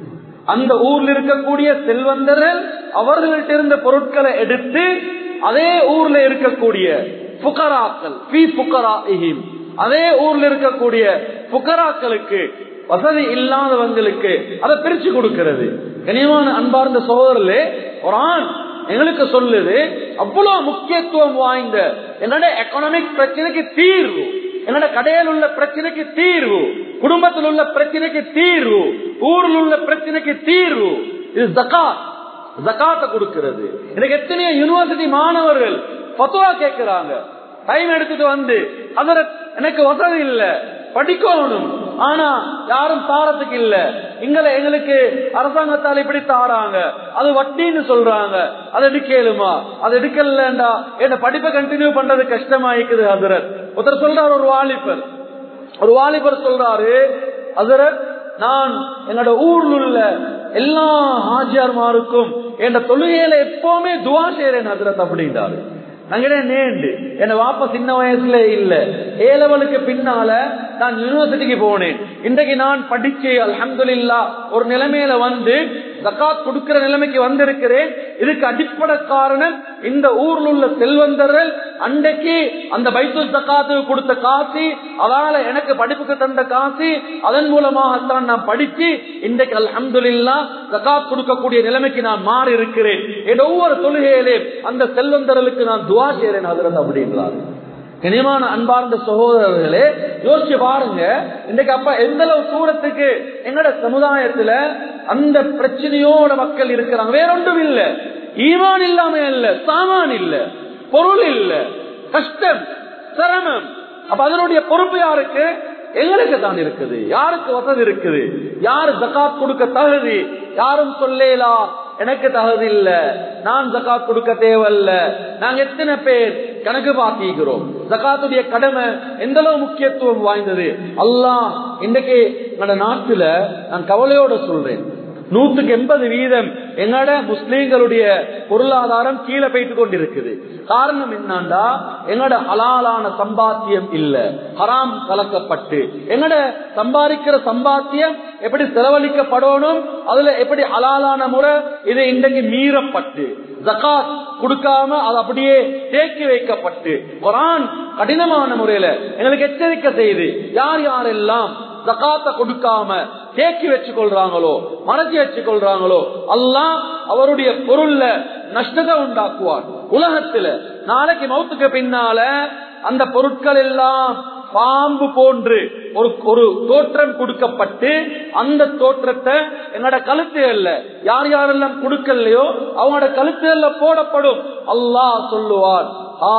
S1: அந்த ஊர்ல இருக்கக்கூடிய செல்வந்தர்கள் அவர்கள்ட்ட இருந்த பொருட்களை எடுத்து அதே ஊர்ல இருக்கக்கூடிய புகராக்கள் பி புகராஇஹிம் அதே ஊர்ல இருக்கக்கூடிய புகராக்களுக்கு வசதி இல்லாதவங்களுக்கு அதை பிரிச்சு கொடுக்கிறது கனியமான அன்பார்ந்த சகோதரர்களே ஒரு ஆண் எங்களுக்கு சொல்லுது அவ்வளவு முக்கியத்துவம் வாய்ந்த என்னோட எக்கனாமிக் பிரச்சனைக்கு தீர்வு என்னோட கடையில் உள்ள பிரச்சனைக்கு தீர்வு குடும்பத்தில் உள்ள பிரச்சனைக்கு தீர்வு ஊரில் உள்ள பிரச்சனைக்கு தீர்வு இது ஜக்காத் ஜக்காத்தை கொடுக்கிறது எனக்கு எத்தனையோ யூனிவர்சிட்டி மாணவர்கள் பத்துவா கேட்கிறாங்க டைம் எடுத்துட்டு வந்து அதர எனக்கு வசதி இல்ல படிக்கணும் ஆனா யாரும் தாரத்துக்கு இல்ல இங்களை எங்களுக்கு அரசாங்கத்தால் இப்படி தாராங்க அது வட்டின்னு சொல்றாங்க அது எடுக்கலுமா அது எடுக்கலண்டா என்ன படிப்பை கண்டினியூ பண்றது கஷ்டமாயிக்குது ஹசரத் ஒருத்தர் சொல்றாரு ஒரு வாலிபர் ஒரு வாலிபர் சொல்றாரு ஹசரத் நான் என்னோட ஊர்ல உள்ள எல்லா ஹாஜியார்மாருக்கும் என் தொழுகையில எப்பவுமே துவா செய்யறேன் ஹசரத் அப்படின்றாரு நாங்க நேண்டு என்ன வாப்பா சின்ன வயசுல இல்ல ஏ லெவலுக்கு பின்னால நான் யூனிவர்சிட்டிக்கு போனேன் இன்றைக்கு நான் படிச்சு அலமதுல்லா ஒரு நிலைமையில வந்து ஜக்காத் கொடுக்கிற நிலைமைக்கு வந்திருக்கிறேன் இதுக்கு அடிப்படை காரணம் இந்த ஊர்ல உள்ள செல்வந்தர்கள் அன்றைக்கு அந்த பைத்து ஜக்காத்து கொடுத்த காசு அதனால எனக்கு படிப்புக்கு தந்த காசு அதன் மூலமாகத்தான் நான் படிச்சு இன்றைக்கு அல்ஹம்துல்லா ஜக்காத் கொடுக்கக்கூடிய நிலைமைக்கு நான் மாறி இருக்கிறேன் என் ஒவ்வொரு தொழுகையிலே அந்த செல்வந்தர்களுக்கு நான் துவா செய்றேன் அதிரத் அப்படின்றாரு கனிமான அன்பார்ந்த சகோதரர்களே யோசிச்சு பாருங்க இன்னைக்கு அப்ப எந்த அளவு தூரத்துக்கு எங்கட சமுதாயத்துல அந்த பிரச்சனையோட மக்கள் இருக்கிறாங்க வேறொன்றும் இல்ல ஈமான் இல்லாம இல்ல சாமான் இல்ல பொருள் இல்ல கஷ்டம் சிரமம் அப்ப அதனுடைய பொறுப்பு யாருக்கு எங்களுக்கு தான் இருக்குது யாருக்கு வசதி இருக்குது யாரு ஜக்காத் கொடுக்க தகுதி யாரும் சொல்லேலாம் எனக்கு தகுதி இல்ல நான் ஜக்காத் கொடுக்க தேவையில்ல நாங்க எத்தனை பேர் கணக்கு பார்த்திக்கிறோம் ஜக்காத்துடைய கடமை எந்த அளவு முக்கியத்துவம் வாய்ந்தது அல்லாஹ் இன்றைக்கு எங்களோட நாட்டுல நான் கவலையோட சொல்றேன் நூத்துக்கு எண்பது வீதம் என்னோட முஸ்லீம்களுடைய பொருளாதாரம் கீழே போயிட்டு கொண்டிருக்குது காரணம் என்னண்டா எங்கட ஹலாலான சம்பாத்தியம் இல்ல ஹராம் கலக்கப்பட்டு எங்கட சம்பாதிக்கிற சம்பாத்தியம் எப்படி செலவழிக்கப்படணும் அதுல எப்படி ஹலாலான முறை இது இன்றைக்கு மீறப்பட்டு ஜகாத் கொடுக்காம அது அப்படியே தேக்கி வைக்கப்பட்டு குரான் கடினமான முறையில எங்களுக்கு எச்சரிக்கை செய்து யார் யாரெல்லாம் ஜகாத்த கொடுக்காம தேக்கி வச்சு கொள்றாங்களோ மறைச்சி வச்சு கொள்றாங்களோ அல்லாம் அவருடைய பொருள்ல நஷ்டத்தை உண்டாக்குவார் உலகத்துல நாளைக்கு மௌத்துக்கு பின்னால அந்த பொருட்கள் எல்லாம் பாம்பு போன்று ஒரு ஒரு தோற்றம் கொடுக்கப்பட்டு அந்த தோற்றத்தை என்னோட கழுத்துகள்ல யார் யாரெல்லாம் கொடுக்கலையோ அவங்களோட கழுத்துகள்ல போடப்படும் அல்லாஹ் சொல்லுவார்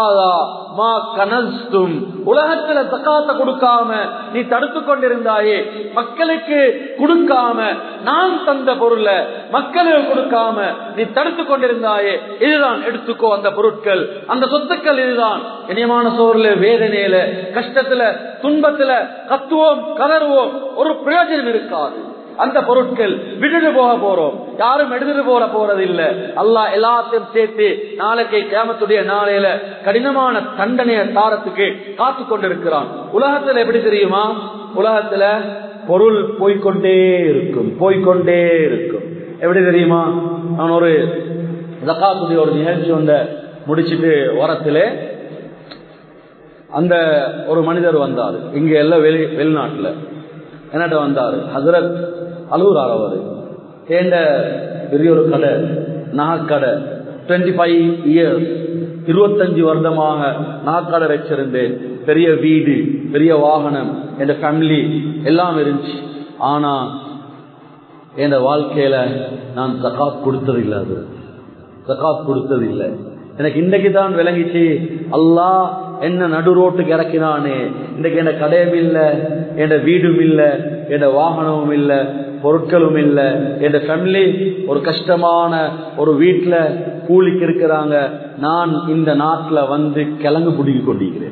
S1: உலகத்துல சக்காத்த கொடுக்காம நீ தடுத்து கொண்டிருந்தாயே மக்களுக்கு கொடுக்காம நான் தந்த பொருளை மக்களுக்கு கொடுக்காம நீ தடுத்து கொண்டிருந்தாயே இதுதான் எடுத்துக்கோ அந்த பொருட்கள் அந்த சொத்துக்கள் இதுதான் இனியமான சோர்ல வேதனையில கஷ்டத்துல துன்பத்துல கத்துவோம் கதறுவோம் ஒரு பிரயோஜனம் இருக்காது அந்த பொருட்கள் விட்டுட்டு போக போறோம் யாரும் எடுத்துட்டு போற போறது இல்ல அல்லா எல்லாத்தையும் சேர்த்து நாளைக்கு கேமத்துடைய நாளையில கடினமான தண்டனைய தாரத்துக்கு காத்து கொண்டிருக்கிறான் உலகத்துல எப்படி தெரியுமா உலகத்துல பொருள் போய்கொண்டே இருக்கும் போய்கொண்டே இருக்கும் எப்படி தெரியுமா நான் ஒரு ஜக்காத்துடைய ஒரு நிகழ்ச்சி வந்த முடிச்சிட்டு வரத்திலே அந்த ஒரு மனிதர் வந்தார் இங்க எல்லாம் வெளி வெளிநாட்டுல என்னட்ட வந்தாரு ஹசரத் அலூரார் அவரு ஏண்ட பெரிய ஒரு கடை நகைக்கடை டுவெண்ட்டி ஃபைவ் இயர்ஸ் இருபத்தஞ்சு வருடமாக நகைக்கடை வச்சிருந்தேன் பெரிய வீடு பெரிய வாகனம் என் ஃபேமிலி எல்லாம் இருந்துச்சு ஆனா என் வாழ்க்கையில நான் சகாத் கொடுத்தது இல்லை அது சகாத் கொடுத்தது இல்லை எனக்கு இன்றைக்கு தான் விளங்கிச்சு அல்லாஹ் என்ன நடு ரோட்டுக்கு இறக்கினானே இன்றைக்கு என்ன கடையும் இல்லை என் வீடும் இல்லை என் வாகனமும் இல்லை பொருட்களும் இல்லை என் ஃபேமிலி ஒரு கஷ்டமான ஒரு வீட்டில் கூலிக்கு இருக்கிறாங்க நான் இந்த நாட்டில் வந்து கிழங்கு பிடிக்கி கொண்டிருக்கிறேன்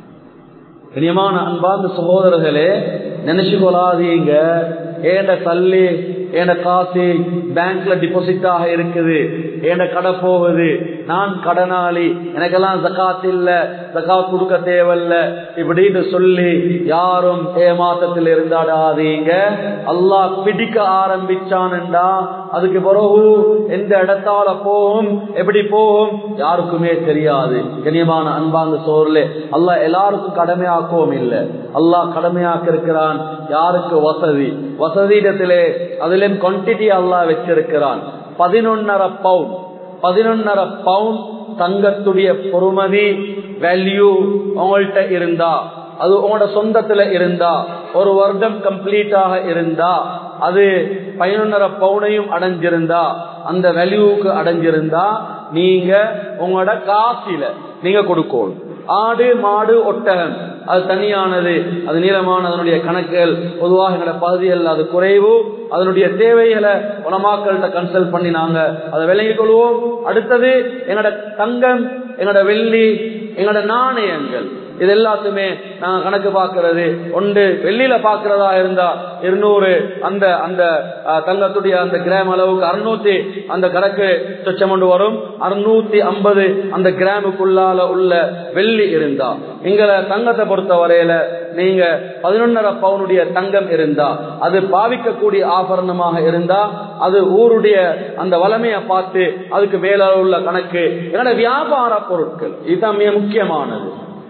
S1: கனியமான அன்பார்ந்த சகோதரர்களே நினைச்சு கொள்ளாதீங்க ஏண்ட தள்ளி ஏண்ட காசு பேங்க்ல டிபாசிட் ஆக இருக்குது ஏண்ட கடை போகுது நான் கடனாளி எனக்கெல்லாம் ஜக்காத் இல்ல ஜக்காத் கொடுக்க தேவையில்ல இப்படின்னு சொல்லி யாரும் ஏமாத்தத்தில் இருந்தாடாதீங்க அல்லாஹ் பிடிக்க ஆரம்பிச்சான்டா அதுக்கு பிறகு எந்த இடத்தால போகும் எப்படி போகும் யாருக்குமே தெரியாது கனியமான அன்பாங்க சோர்ல அல்லாஹ் எல்லாருக்கும் கடமையாக்கவும் இல்லை அல்லாஹ் கடமையாக்க இருக்கிறான் யாருக்கு வசதி வசதியிடத்திலே அதிலும் குவான்டிட்டி அல்லாஹ் வச்சிருக்கிறான் பதினொன்னரை பவுன் பதினொன்னரை பவுன் தங்கத்துடைய பொறுமதி வேல்யூ உங்கள்கிட்ட இருந்தா அது உங்களோட சொந்தத்துல இருந்தா ஒரு வருடம் கம்ப்ளீட்டாக இருந்தா அது பதினொன்னரை பவுனையும் அடைஞ்சிருந்தா அந்த வேல்யூவுக்கு அடைஞ்சிருந்தா நீங்க உங்களோட காசில நீங்க கொடுக்கணும் ஆடு மாடு ஒட்டகம் அது தனியானது அது நீளமான அதனுடைய கணக்குகள் பொதுவாக எங்களோட பகுதிகள் அது குறைவு அதனுடைய தேவைகளை உணமாக்கள்கிட்ட கன்சல்ட் பண்ணி நாங்க அதை விளங்கிக் கொள்வோம் அடுத்தது எங்களோட தங்கம் எங்களோட வெள்ளி எங்களோட நாணயங்கள் இது எல்லாத்துமே நாங்க கணக்கு பார்க்கறது ஒன்று வெள்ளியில பாக்குறதா இருந்தா இருநூறு அந்த அந்த தங்கத்துடைய அந்த கிராம் அளவுக்கு அறுநூத்தி அந்த கணக்கு சொச்சம் கொண்டு வரும் அறுநூத்தி ஐம்பது அந்த கிராமுக்குள்ளால உள்ள வெள்ளி இருந்தா எங்களை தங்கத்தை பொறுத்த வரையில நீங்க பதினொன்னரை பவுனுடைய தங்கம் இருந்தா அது பாவிக்கக்கூடிய ஆபரணமாக இருந்தா அது ஊருடைய அந்த வளமையை பார்த்து அதுக்கு மேல உள்ள கணக்கு என்னோட வியாபார பொருட்கள் இதுதான் மிக முக்கியமானது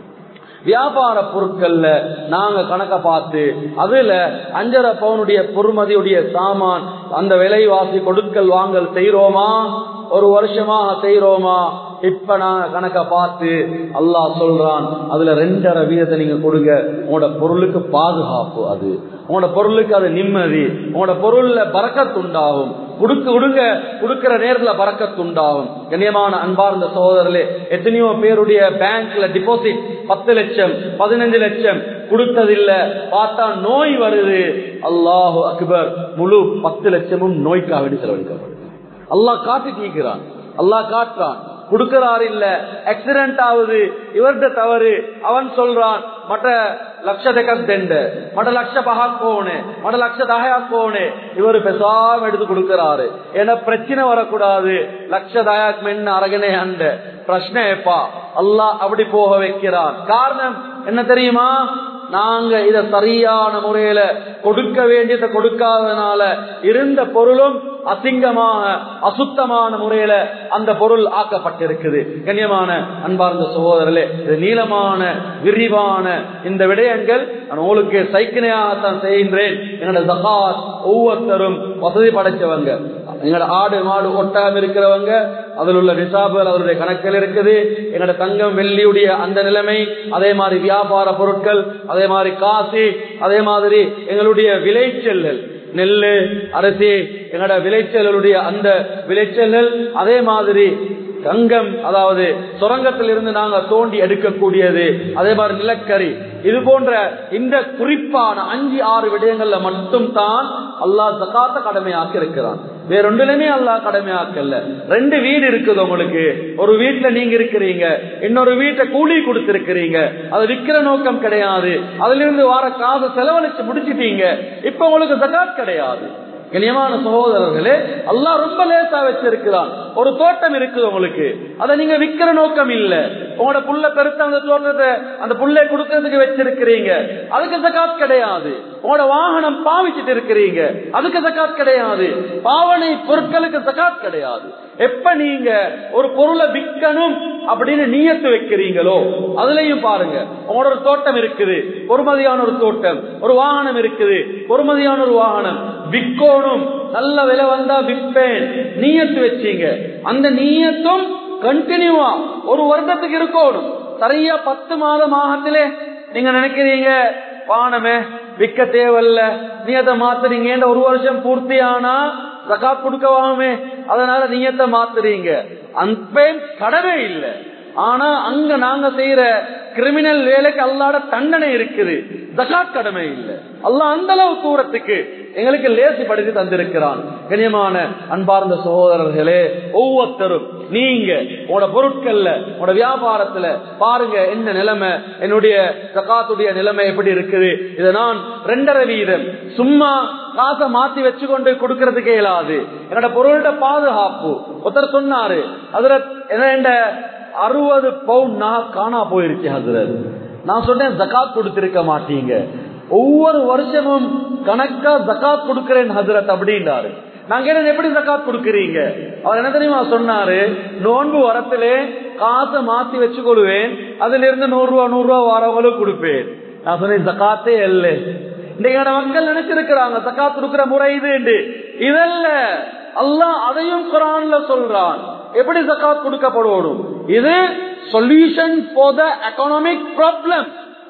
S1: வியாபார பொருட்கள்ல நாங்க கணக்க பார்த்து அதுல அஞ்சரை பவுனுடைய பொறுமதியுடைய சாமான் அந்த விலைவாசி கொடுக்கல் வாங்கல் செய்யறோமா ஒரு வருஷமாக செய்யறோமா இப்ப நாங்க கணக்க பார்த்து அல்லாஹ் சொல்றான் அதுல ரெண்டரை வீதத்தை நீங்க கொடுங்க உங்களோட பொருளுக்கு பாதுகாப்பு அது உங்களோட பொருளுக்கு அது நிம்மதி உங்களோட பொருள்ல பறக்கத்துண்டாகும் கொடுக்க கொடுங்க கொடுக்கிற நேரத்துல பறக்கத்துண்டாகும் கண்ணியமான அன்பார்ந்த சகோதரர்களே எத்தனையோ பேருடைய பேங்க்ல டிபாசிட் பத்து லட்சம் பதினஞ்சு லட்சம் கொடுத்ததில்ல பார்த்தா நோய் வருது அல்லாஹு அக்பர் முழு பத்து லட்சமும் நோய்க்காக வேண்டி செலவழிக்கப்படுது அல்லாஹ் காட்டி தீக்கிறான் அல்லாஹ் காட்டுறான் கொடுக்கிறார் இல்ல ஆக்சிடென்ட் ஆகுது இவர்கிட்ட தவறு அவன் சொல்றான் மற்ற லட்ச தெண்டு மற்ற லட்ச பகாக்கோனு மற்ற லட்ச தகையாக்கோனு இவர் பெசாம எடுத்து கொடுக்கிறாரு ஏன்னா பிரச்சனை வரக்கூடாது லட்ச தயாக் மென்னு அரகனே அண்ட பிரச்சனை எப்பா அல்லாஹ் அப்படி போக வைக்கிறான் காரணம் என்ன தெரியுமா நாங்க இத சரியான முறையில கொடுக்க வேண்டியதை கொடுக்காதனால இருந்த பொருளும் அசிங்கமாக அசுத்தமான முறையில அந்த பொருள் ஆக்கப்பட்டிருக்குது கண்ணியமான அன்பார்ந்த சகோதரர்களே இது நீளமான விரிவான இந்த விடயங்கள் நான் உங்களுக்கு சைக்கிணையாகத்தான் செய்கின்றேன் என்னோட ஜகாத் ஒவ்வொருத்தரும் வசதி படைச்சவங்க எங்களோட ஆடு மாடு ஒட்டகம் இருக்கிறவங்க அதில் உள்ள நிசாபுகள் அதனுடைய கணக்கில் இருக்குது எங்களோட தங்கம் வெள்ளியுடைய அந்த நிலைமை அதே மாதிரி வியாபார பொருட்கள் அதே மாதிரி காசு அதே மாதிரி எங்களுடைய விளைச்சல்கள் நெல்லு அரிசி எங்களோட விளைச்சல்களுடைய அந்த விளைச்சல்கள் அதே மாதிரி தங்கம் அதாவது சுரங்கத்தில் இருந்து நாங்க தோண்டி எடுக்கக்கூடியது அதே மாதிரி நிலக்கரி இது போன்ற இந்த குறிப்பான அஞ்சு ஆறு விடயங்கள்ல மட்டும் தான் அல்லாஹ் ஜக்காத்த கடமையாக்கி இருக்கிறான் வேற ஒன்றுலயுமே அல்லாஹ் கடமையாக்கல ரெண்டு வீடு இருக்குது உங்களுக்கு ஒரு வீட்டுல நீங்க இருக்கிறீங்க இன்னொரு வீட்டை கூலி கொடுத்திருக்கிறீங்க அது விக்கிற நோக்கம் கிடையாது அதுல இருந்து வார காசு செலவழிச்சு முடிச்சிட்டீங்க இப்ப உங்களுக்கு ஜக்காத் கிடையாது கண்ணியமான சகோதரர்களே அல்லாஹ் ரொம்ப லேசா வச்சிருக்கிறான் ஒரு தோட்டம் இருக்குது உங்களுக்கு அதை நீங்க விக்கிற நோக்கம் இல்ல உங்களோட புள்ள பெருத்த அந்த தோற்றத்தை அந்த புள்ளை கொடுக்கறதுக்கு வச்சிருக்கிறீங்க அதுக்கு சக்காத் கிடையாது உங்களோட வாகனம் பாவிச்சிட்டு இருக்கிறீங்க அதுக்கு சக்காத் கிடையாது பாவனை பொருட்களுக்கு சக்காத் கிடையாது எப்ப நீங்க ஒரு பொருளை விற்கணும் அப்படின்னு நீயத்து வைக்கிறீங்களோ அதுலயும் பாருங்க உங்களோட ஒரு தோட்டம் இருக்குது பொறுமதியான ஒரு தோட்டம் ஒரு வாகனம் இருக்குது பொறுமதியான ஒரு வாகனம் விற்கணும் நல்ல விலை வந்தா விற்பேன் நீயத்து வச்சீங்க அந்த நீயத்தும் கண்டினியூவா ஒரு வருடத்துக்கு இருக்கணும் சரியா பத்து மாதம் ஆகத்திலே நீங்க நினைக்கிறீங்க பானமே விற்க தேவையில்ல நீயத்தை மாத்துறீங்க ஒரு வருஷம் பூர்த்தி ஆனா ஜகாத் கொடுக்கவாமே அதனால நீயத்தை மாத்துறீங்க அந்த கடவே இல்லை ஆனா அங்க நாங்க செய்யற கிரிமினல் வேலைக்கு அல்லாட தண்டனை இருக்குது ஜகாத் கடமை இல்லை அல்லா அந்த அளவு தூரத்துக்கு எங்களுக்கு லேசிப்படுத்தி தந்திருக்கிறான் கண்ணியமான அன்பார்ந்த சகோதரர்களே ஒவ்வொருத்தரும் நீங்க உங்களோட பொருட்கள்ல உங்களோட வியாபாரத்துல பாருங்க என்ன நிலைமை என்னுடைய ஜகாத்துடைய நிலைமை எப்படி இருக்குது இதை நான் ரெண்டரை வீதம் சும்மா காசை மாத்தி வச்சு கொண்டு கொடுக்கறதுக்கே இயலாது என்னோட பொருளோட பாதுகாப்பு ஒருத்தர் சொன்னாரு அதுல என்ன அறுபது பவுண்ட் நான் காணா போயிருச்சு ஹசரத் நான் சொன்னேன் ஜக்காத் கொடுத்திருக்க மாட்டீங்க ஒவ்வொரு வருஷமும் கணக்கா ஜக்காத் கொடுக்கிறேன் ஹசரத் அப்படின்றாரு நாங்க என்ன எப்படி ஜக்காத் கொடுக்கறீங்க அவர் என்ன தெரியுமா சொன்னாரு நோன்பு வரத்திலே காசை மாத்தி வச்சு கொள்வேன் அதுல இருந்து நூறு ரூபா நூறு ரூபா வரவங்களும் கொடுப்பேன் நான் சொன்னேன் ஜக்காத்தே இல்ல இன்றைய மக்கள் நினைச்சிருக்கிறாங்க ஜக்காத் கொடுக்கிற முறை இது இதல்ல அல்லாஹ் அதையும் குரான்ல சொல்றான் எப்படி ஜக்காத் கொடுக்கப்படணும் இது solution for the economic problem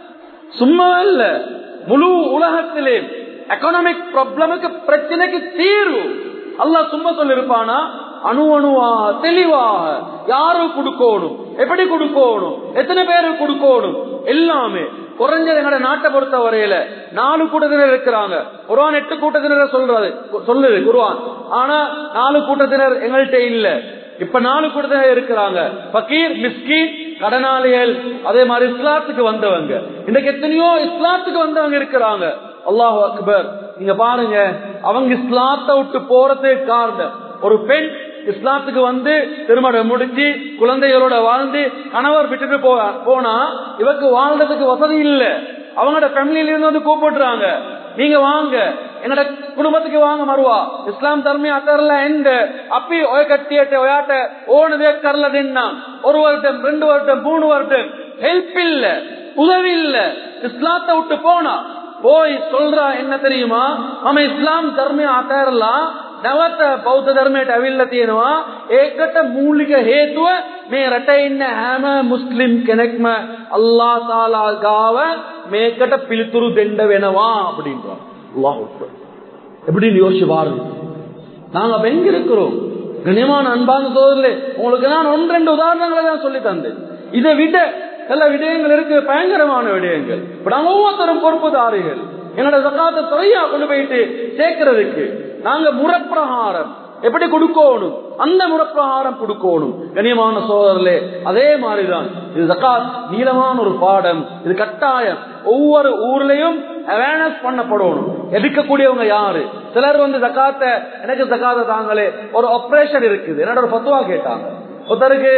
S1: சும்மா இல்ல முழு உலகத்திலே எக்கனாமிக் ப்ராப்ளமுக்கு பிரச்சனைக்கு தீர்வு அல்லாஹ் சும்மா சொல்லிருப்பானா அணு அணுவாக தெளிவாக யாரு கொடுக்கணும் எப்படி கொடுக்கணும் எத்தனை பேருக்கு கொடுக்கணும் எல்லாமே குறைஞ்சது எங்கட நாட்டை பொறுத்த வரையில நாலு கூட்டத்தினர் இருக்கிறாங்க குர்ஆன் எட்டு கூட்டத்தினர் சொல்றது சொல்லுது குர்ஆன் ஆனா நாலு கூட்டத்தினர் எங்கள்கிட்ட இல்ல இப்ப நாலு கூட்டத்தினர் இருக்கிறாங்க பக்கீர் மிஸ்கீன் கடனாளிகள் அதே மாதிரி இஸ்லாத்துக்கு வந்தவங்க இன்னைக்கு எத்தனையோ இஸ்லாத்துக்கு வந்தவங்க இருக்கிறாங்க அல்லாஹ் அக்பர் நீங்க பாருங்க அவங்க இஸ்லாத்தை விட்டு போறதுக்கு காரணம் ஒரு பெண் இஸ்லாத்துக்கு வந்து திருமணம் முடிச்சு குழந்தைகளோட வாழ்ந்து கணவர் விட்டுட்டு போனா இவக்கு வாழ்றதுக்கு வசதி இல்ல அவங்களோட ஃபேமிலியில இருந்து வந்து கூப்பிடுறாங்க நீங்க வாங்க என்னோட குடும்பத்துக்கு வாங்க மறுவா இஸ்லாம் தர்மி அத்தர்ல எந்த அப்பி ஒய கட்டியட்ட ஒயாட்ட ஓனதே கரலதுன்னா ஒரு வருடம் ரெண்டு வருடம் மூணு வருடம் ஹெல்ப் இல்ல உதவி இல்ல இஸ்லாத்தை விட்டு போனா போய் சொல்றா என்ன தெரியுமா நம்ம இஸ்லாம் தர்மி அத்தர்லாம் නැවත බෞද්ධ ධර්මයට ඇවිල්ලා තියෙනවා ඒකට මූලික හේතුව මේ රටේ ඉන්න හැම මුස්ලිම් කෙනෙක්ම අල්ලාහ් තාලා ගාව මේකට පිළිතුරු දෙන්න වෙනවා அப்படின்றாங்க அல்லாஹ் அக்பர் எப்படின்னு யோசிச்சு பாருங்க நாங்க அப்ப எங்க இருக்கிறோம் கண்ணியமான அன்பான சோதரிலே உங்களுக்கு நான் ஒன்று ரெண்டு உதாரணங்களை தான் சொல்லி தந்தேன் இதை விட சில விடயங்கள் இருக்கு பயங்கரமான விடயங்கள் இப்ப நாங்க ஒவ்வொருத்தரும் பொறுப்புதாரிகள் என்னோட சக்காத்தை துறையா கொண்டு போயிட்டு சேர்க்கறதுக்கு நாங்க முறப்பிரகாரம் எப்படி கொடுக்கணும் அந்த முறப்பிரகாரம் கொடுக்கணும் கண்ணியமான சோதரர்களே அதே மாதிரிதான் இது ஜக்காத் நீளமான ஒரு பாடம் இது கட்டாயம் ஒவ்வொரு ஊர்லயும் அவேர்னஸ் பண்ணப்படணும் எடுக்கக்கூடியவங்க யாரு சிலர் வந்து ஜக்காத்த எனக்கு ஜக்காத்த தாங்களே ஒரு ஆபரேஷன் இருக்குது என்னோட ஒரு பத்துவா கேட்டாங்க ஒருத்தருக்கு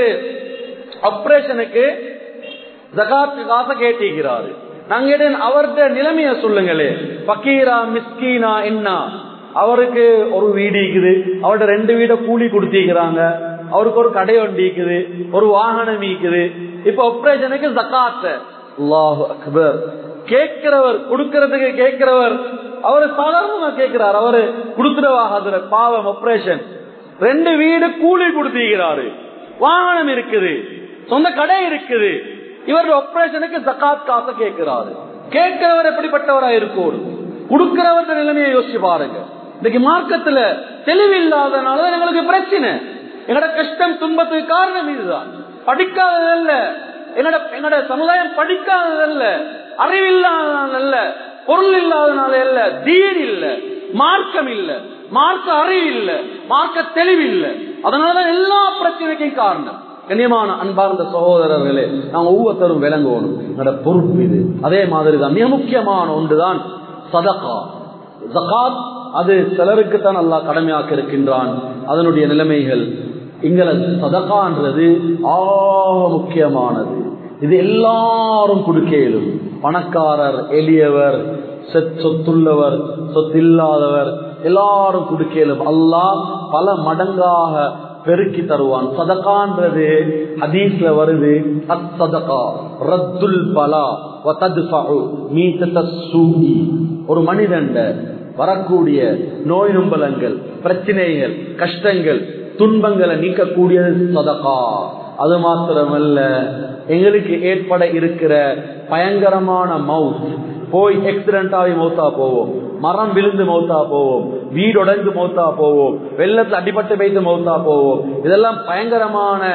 S1: ஆபரேஷனுக்கு ஜகாத்து காசை கேட்டிருக்கிறாரு நாங்க அவர்கிட்ட நிலைமைய சொல்லுங்களே பக்கீரா மிஸ்கீனா என்ன அவருக்கு ஒரு வீடு இருக்குது அவர்கிட்ட ரெண்டு வீட கூலி கொடுத்திருக்கிறாங்க அவருக்கு ஒரு கடை ஒண்டி இருக்குது ஒரு வாகனம் இருக்குது இப்ப ஆபரேஷனுக்கு ஜக்காத்த அல்லாஹு அக்பர் கேட்கிறவர் கொடுக்கறதுக்கு கேட்கிறவர் அவரு சாதாரணமா கேட்கிறார் அவரு கொடுத்துடவாகாத பாவம் ஆபரேஷன் ரெண்டு வீடு கூலி கொடுத்திருக்கிறாரு வாகனம் இருக்குது சொந்த கடை இருக்குது இவருடைய ஆபரேஷனுக்கு ஜக்காத் காசை கேட்கிறாரு கேட்கிறவர் எப்படிப்பட்டவரா இருக்கும் கொடுக்கிறவர்கிட்ட நிலைமையை யோசிச்சு பாருங்க இன்னைக்கு மார்க்கத்துல தெளிவில்லாதனாலதான் எங்களுக்கு பிரச்சனை எங்களோட கஷ்டம் துன்பத்துக்கு காரணம் இதுதான் படிக்காததல்ல என்னோட என்னோட சமுதாயம் படிக்காததல்ல அறிவில்லாதனால பொருள் இல்லாதனால இல்ல தீர் இல்ல மார்க்கம் இல்ல மார்க்க அறிவு இல்ல மார்க்க தெளிவு இல்ல அதனாலதான் எல்லா பிரச்சனைக்கும் காரணம் கண்ணியமான அன்பார்ந்த சகோதரர்களே நாம் ஒவ்வொருத்தரும் விளங்குவோம் என்னோட பொறுப்பு இது அதே மாதிரி தான் மிக முக்கியமான ஒன்றுதான் சதகா ஜகாத் அது சிலருக்கு தான் அல்லாஹ் கடமையாக்க இருக்கின்றான் அதனுடைய நிலைமைகள் எங்களை சதகான்றது ஆக முக்கியமானது இது எல்லாரும் கொடுக்கலும் பணக்காரர் எளியவர் சொத்துள்ளவர் சொத்தில்லாதவர் எல்லாரும் கொடுக்கலும் அல்லாஹ் பல மடங்காக பெருக்கி தருவான் சதகான்றது ஹதீஸ்ல வருது அசதகா ரத்துல் பலா ஒரு மனிதன் வரக்கூடிய நோய் நும்பலங்கள் பிரச்சனைகள் கஷ்டங்கள் துன்பங்களை நீக்கக்கூடியது சதகா அது மாத்திரமல்ல எங்களுக்கு ஏற்பட இருக்கிற பயங்கரமான மவுத் போய் எக்ஸிடென்ட் ஆகி மௌத்தா போவோம் மரம் விழுந்து மௌத்தா போவோம் வீடு உடைந்து மௌத்தா போவோம் வெள்ளத்துல அடிபட்டு வைத்து மௌத்தா போவோம் இதெல்லாம் பயங்கரமான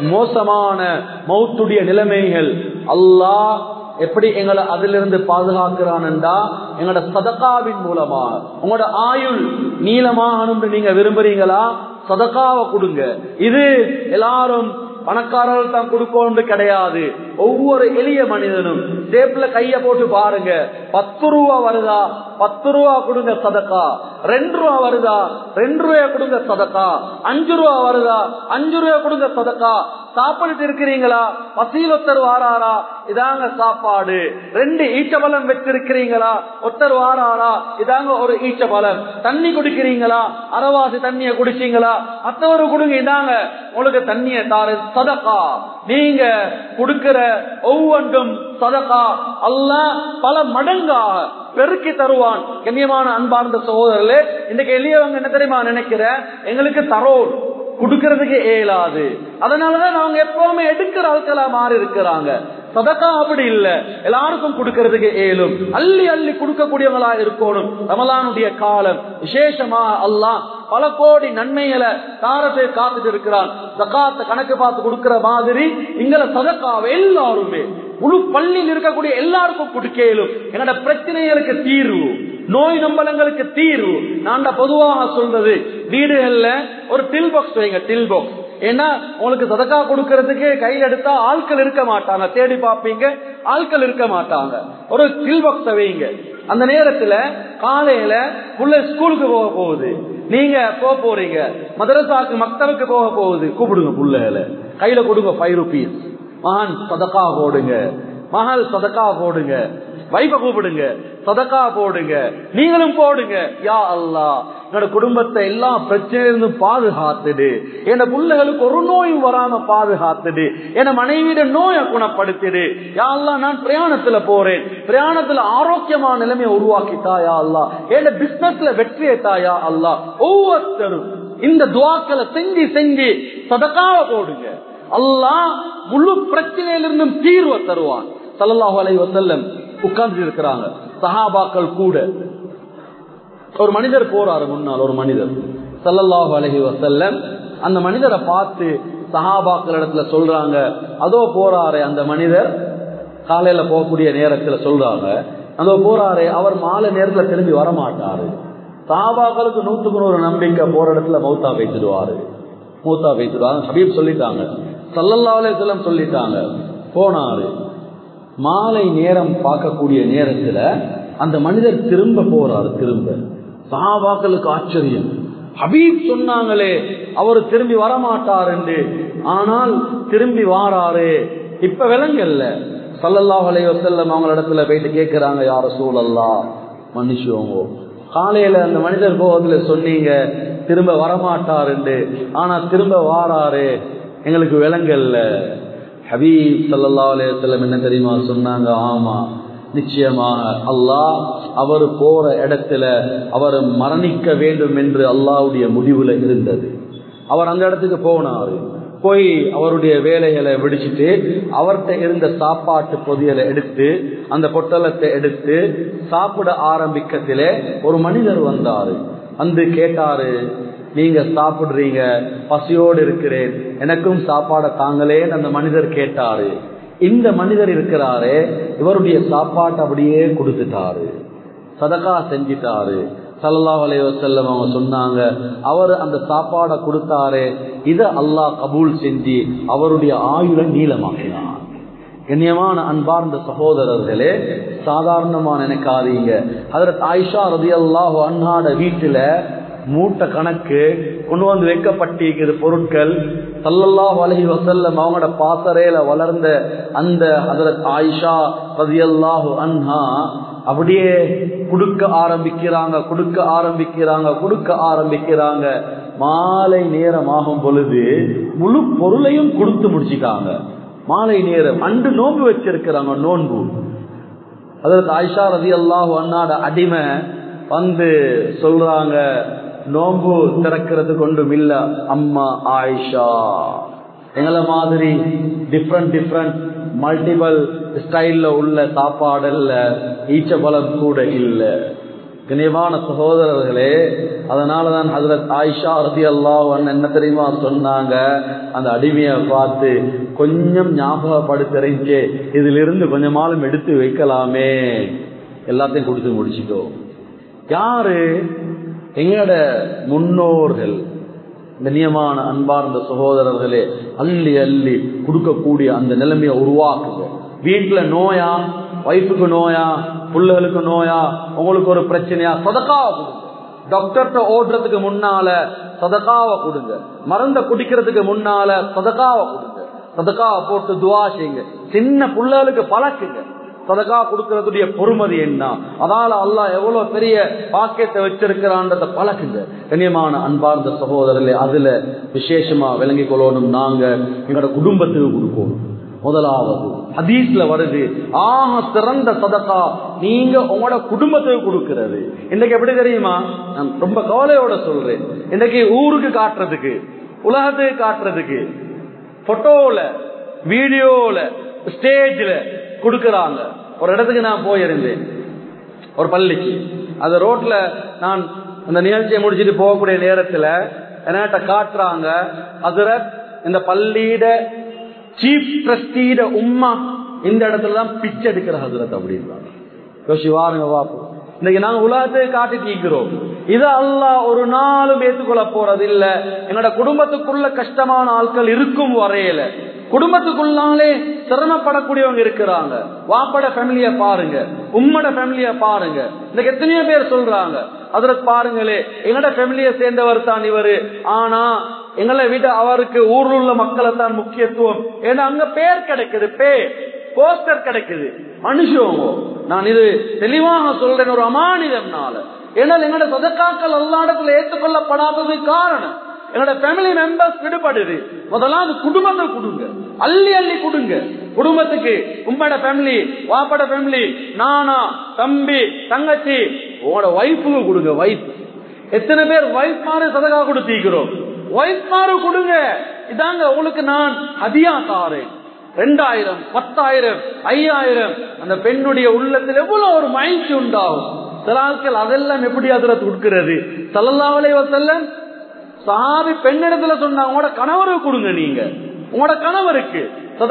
S1: மோசமான மௌத்துடைய நிலைமைகள் அல்லாஹ் எப்படி எங்களை அதிலிருந்து பாதுகாக்கிறான்டா எங்களோட சதக்காவின் மூலமா உங்களோட ஆயுள் நீளமாகணும்னு நீங்க விரும்புறீங்களா சதக்காவை கொடுங்க இது எல்லாரும் பணக்காரர்கள் தான் கொடுக்கணும் கிடையாது ஒவ்வொரு எளிய மனிதனும் சேப்ல கைய போட்டு பாருங்க பத்து ரூபா வருதா பத்து ரூபா கொடுங்க சதக்கா ரெண்டு ரூபா வருதா ரெண்டு ரூபா கொடுங்க சதக்கா அஞ்சு ரூபா வருதா அஞ்சு ரூபா கொடுங்க சதக்கா சாப்பிட்டு இருக்கிறீங்களா பசியில் ஒருத்தர் வாராரா இதாங்க சாப்பாடு ரெண்டு ஈச்சபலம் வச்சிருக்கிறீங்களா ஒருத்தர் வாராரா இதாங்க ஒரு ஈச்சபலம் தண்ணி குடிக்கிறீங்களா அரவாசி தண்ணிய குடிச்சீங்களா மற்றவரு கொடுங்க இதாங்க உங்களுக்கு தண்ணிய தாரு சதக்கா நீங்க கொடுக்கிற ஒவ்வொன்றும் சதக்கா அல்ல பல மடங்காக பெருக்கி தருவான் கண்ணியமான அன்பார்ந்த சகோதரர்களே இன்னைக்கு எளியவங்க என்ன தெரியுமா நினைக்கிற எங்களுக்கு தரோன் கொடுக்கறதுக்கு இயலாது அதனாலதான் அவங்க எப்பவுமே எடுக்கிற ஆட்களா மாறி இருக்கிறாங்க சதக்கா அப்படி இல்ல எல்லாருக்கும் கொடுக்கறதுக்கு ஏலும் அள்ளி அள்ளி கொடுக்கக்கூடியவங்களா இருக்கணும் ரமலானுடைய காலம் விசேஷமா அல்லாஹ் பல கோடி நன்மைகளை தாரத்தை காத்துட்டு இருக்கிறான் சக்காத்த கணக்கு பார்த்து கொடுக்கிற மாதிரி இங்களை சதக்காவை எல்லாருமே முழு பள்ளியில் இருக்கக்கூடிய எல்லாருக்கும் கொடுக்கலும் என்னோட பிரச்சனைகளுக்கு தீர்வு நோய் நம்பலங்களுக்கு தீர்வு நான் பொதுவாக சொல்றது வீடுகள்ல ஒரு டில் பாக்ஸ் வைங்க டில் பாக்ஸ் ஏன்னா உங்களுக்கு சதக்கா கொடுக்கறதுக்கு கையில் எடுத்தா ஆட்கள் இருக்க மாட்டாங்க தேடி பார்ப்பீங்க ஆட்கள் இருக்க மாட்டாங்க ஒரு டில் பாக்ஸ் வைங்க அந்த நேரத்துல காலையில புள்ள ஸ்கூலுக்கு போக போகுது நீங்க போக போறீங்க மதரசாக்கு மக்தவுக்கு போக போகுது கூப்பிடுங்க புள்ளைகளை கையில கொடுங்க ஃபைவ் ருபீஸ் மகான் சதக்கா போடுங்க மகள் சதக்கா போடுங்க வைஃப கூப்பிடுங்க சதக்கா போடுங்க நீங்களும் போடுங்க யா அல்லா என்னோட குடும்பத்தை எல்லா பிரச்சனையிலிருந்து பாதுகாத்துடு என் பிள்ளைகளுக்கு ஒரு நோயும் வராம பாதுகாத்துடு என் மனைவியோட நோயை குணப்படுத்திடு யா அல்லா நான் பிரயாணத்துல போறேன் பிரயாணத்துல ஆரோக்கியமான நிலைமையை உருவாக்கிட்டா யா அல்லா என் பிசினஸ்ல வெற்றியை தாயா அல்லா ஒவ்வொருத்தரும் இந்த துவாக்களை செஞ்சு செஞ்சு சதக்காவை போடுங்க அல்லாஹ் முழு பிரச்சனையிலிருந்தும் தீர்வை தருவான் சல்லல்லாஹு அலைஹி வஸல்லம் உட்கார்ந்து இருக்கிறாங்க சஹாபாக்கள் கூட ஒரு மனிதர் போறாரு முன்னால் ஒரு மனிதர் சல்லல்லாஹு அலைஹி வஸல்லம் அந்த மனிதரை பார்த்து சஹாபாக்கள் இடத்துல சொல்றாங்க அதோ போறாரு அந்த மனிதர் காலையில போகக்கூடிய நேரத்துல சொல்றாங்க அதோ போறாரு அவர் மாலை நேரத்துல திரும்பி வரமாட்டாரு சஹாபாக்களுக்கு நூத்துக்கு நூறு நம்பிக்கை போற இடத்துல மௌத்தா வைத்துடுவாரு மூத்தா வைத்துடுவாங்க ஹபீப் சொல்லிட்டாங்க சல்லல்லா அலையம் சொல்லிட்டாங்க போனாரு மாலை நேரம் பார்க்கக்கூடிய நேரத்துல அந்த மனிதர் திரும்ப போறாரு திரும்ப சஹாபாக்களுக்கு ஆச்சரியம் ஹபீப் சொன்னாங்களே அவர் திரும்பி வரமாட்டார் என்று ஆனால் திரும்பி வாராரு இப்ப விலங்கல்ல சல்லல்லாஹ் அலைவசல்லம் அவங்க இடத்துல போயிட்டு கேட்கிறாங்க யார சூழல்லா மன்னிச்சுவோங்க காலையில அந்த மனிதர் போகத்துல சொன்னீங்க திரும்ப வரமாட்டார் என்று ஆனா திரும்ப வாராரு எங்களுக்கு விலங்கல்ல ஹபீப் சல்லா அலையம் என்ன தெரியுமா சொன்னாங்க ஆமா நிச்சயமாக அல்லாஹ் அவர் போற இடத்துல அவர் மரணிக்க வேண்டும் என்று அல்லாவுடைய முடிவுல இருந்தது அவர் அந்த இடத்துக்கு போனாரு போய் அவருடைய வேலைகளை விடிச்சிட்டு அவர்கிட்ட இருந்த சாப்பாட்டு பொதியலை எடுத்து அந்த பொட்டலத்தை எடுத்து சாப்பிட ஆரம்பிக்கத்திலே ஒரு மனிதர் வந்தாரு வந்து கேட்டாரு நீங்க சாப்பிடுறீங்க பசியோடு இருக்கிறேன் எனக்கும் சாப்பாட தாங்களேன்னு அந்த மனிதர் கேட்டாரு இந்த மனிதர் இருக்கிறாரு இவருடைய சாப்பாட்டை அப்படியே கொடுத்துட்டாரு சதகா செஞ்சிட்டாரு சல்லா அலைவசல்லம் அவங்க சொன்னாங்க அவர் அந்த சாப்பாடை கொடுத்தாரு இத அல்லாஹ் கபூல் செஞ்சு அவருடைய ஆயுளை நீளமாக்கினார் கண்ணியமான அன்பார்ந்த சகோதரர்களே சாதாரணமா நினைக்காதீங்க அதற்கு ஆயிஷா ரதி அல்லாஹ் அண்ணாட வீட்டுல மூட்டை கணக்கு கொண்டு வந்து வைக்கப்பட்டிருக்கிறது பொருட்கள் சல்லல்லாஹு அலைஹி வஸல்லம் அவங்களோட பாசறையில வளர்ந்த அந்த ஹதரத் ஆயிஷா ரதியல்லாஹு அன்ஹா அப்படியே கொடுக்க ஆரம்பிக்கிறாங்க கொடுக்க ஆரம்பிக்கிறாங்க கொடுக்க ஆரம்பிக்கிறாங்க மாலை நேரம் ஆகும் பொழுது முழு பொருளையும் கொடுத்து முடிச்சிட்டாங்க மாலை நேரம் அன்று நோன்பு வச்சிருக்கிறாங்க நோன்பு அதற்கு ஆயிஷா ரதி அல்லாஹு அண்ணாட அடிமை வந்து சொல்றாங்க நோன்பு திறக்கிறது கொண்டும் இல்ல அம்மா ஆயிஷா எங்களை மாதிரி டிஃப்ரெண்ட் டிஃப்ரெண்ட் மல்டிபிள் ஸ்டைல்ல உள்ள சாப்பாடல்ல ஈச்சபலம் கூட இல்லை கனியமான சகோதரர்களே அதனாலதான் ஹசரத் ஆயிஷா ரதி அல்லாஹ் என்ன தெரியுமா சொன்னாங்க அந்த அடிமையை பார்த்து கொஞ்சம் ஞாபகப்படுத்துறீங்க இதுல இருந்து கொஞ்சமாலும் எடுத்து வைக்கலாமே எல்லாத்தையும் கொடுத்து முடிச்சிட்டோம் யாரு எங்களோட முன்னோர்கள் கண்ணியமான அன்பார்ந்த சகோதரர்களே அள்ளி அள்ளி கொடுக்கக்கூடிய அந்த நிலைமையை உருவாக்குங்க வீட்டுல நோயா வைஃபுக்கு நோயா பிள்ளைகளுக்கு நோயா உங்களுக்கு ஒரு பிரச்சனையா சதக்காவை கொடுங்க டாக்டர்கிட்ட ஓடுறதுக்கு முன்னால சதக்காவை கொடுங்க மருந்த குடிக்கிறதுக்கு முன்னால சதக்காவை கொடுங்க சதக்காவை போட்டு துவா செய்யுங்க சின்ன பிள்ளைகளுக்கு பழக்குங்க சதகா கொடுக்கறதுடைய பொறுமதி என்ன அதனால அல்லாஹ் எவ்வளவு பெரிய பாக்கியத்தை வச்சிருக்கிறான்றத பழக்குங்க கண்ணியமான அன்பார்ந்த சகோதரர்களே அதுல விசேஷமா விளங்கிக் கொள்ளணும் நாங்க எங்களோட குடும்பத்துக்கு கொடுக்கணும் முதலாவது ஹதீஸ்ல வருது ஆக சிறந்த சதகா நீங்க உங்களோட குடும்பத்துக்கு கொடுக்கிறது இன்னைக்கு எப்படி தெரியுமா நான் ரொம்ப கவலையோட சொல்றேன் இன்னைக்கு ஊருக்கு காட்டுறதுக்கு உலகத்துக்கு காட்டுறதுக்கு போட்டோல வீடியோல ஸ்டேஜ்ல கொடுக்கறாங்க ஒரு இடத்துக்கு நான் போயிருந்தேன் ஒரு பள்ளிக்கு அந்த ரோட்ல நான் அந்த நிகழ்ச்சியை முடிச்சுட்டு போகக்கூடிய நேரத்துல என்கிட்ட காட்டுறாங்க அதுல இந்த பள்ளியிட சீஃப் ட்ரஸ்டியிட உம்மா இந்த இடத்துல தான் பிச்சை எடுக்கிற ஹசரத் அப்படின்றாங்க யோசி வாருங்க பாப்போம் இன்னைக்கு நாங்க உலகத்தை காட்டி தீக்கிறோம் இது அல்லாஹ் ஒரு நாளும் ஏற்றுக்கொள்ள போறது இல்ல என்னோட குடும்பத்துக்குள்ள கஷ்டமான ஆட்கள் இருக்கும் வரையில குடும்பத்துக்குள்ளாலே சிரமப்படக்கூடியவங்க இருக்கிறாங்க வாப்பட ஃபேமிலிய பாருங்க உம்மட ஃபேமிலிய பாருங்க இன்னைக்கு எத்தனையோ பேர் சொல்றாங்க அதுல பாருங்களே எங்கட ஃபேமிலியை சேர்ந்தவர் தான் இவரு ஆனா எங்களை விட அவருக்கு ஊர்ல உள்ள மக்களை தான் முக்கியத்துவம் ஏன்னா அங்க பேர் கிடைக்குது பேர் போஸ்டர் கிடைக்குது மனுஷங்க நான் இது தெளிவாக சொல்றேன் ஒரு அமானிதம்னால ஏன்னா எங்களோட சதக்காக்கள் எல்லா இடத்துல ஏற்றுக்கொள்ளப்படாதது காரணம் என்னோட ஃபேமிலி மெம்பர்ஸ் விடுபடுது முதலாவது குடும்பத்தை கொடுங்க அள்ளி அள்ளி கொடுங்க குடும்பத்துக்கு உம்மோட ஃபேமிலி வாப்பட ஃபேமிலி நானா தம்பி தங்கச்சி உங்களோட ஒய்ஃபுக்கு கொடுங்க ஒய்ஃப் எத்தனை பேர் ஒய்ஃப் மாறு சதகா கொடுத்திருக்கிறோம் ஒய்ஃப் மாறு கொடுங்க இதாங்க உங்களுக்கு நான் அதியா தாரேன் ரெண்டாயிரம் பத்தாயிரம் ஐயாயிரம் அந்த பெண்ணுடைய உள்ளத்தில் எவ்வளவு ஒரு மகிழ்ச்சி உண்டாகும் சில ஆட்கள் அதெல்லாம் எப்படி அதுல கொடுக்கிறது சல்லல்லாவலே செல்லம் சாவி பெண்ணிடத்துல சொன்னா உங்களோட கணவருக்கு கொடுங்க நீங்க உங்களோட கணவருக்கு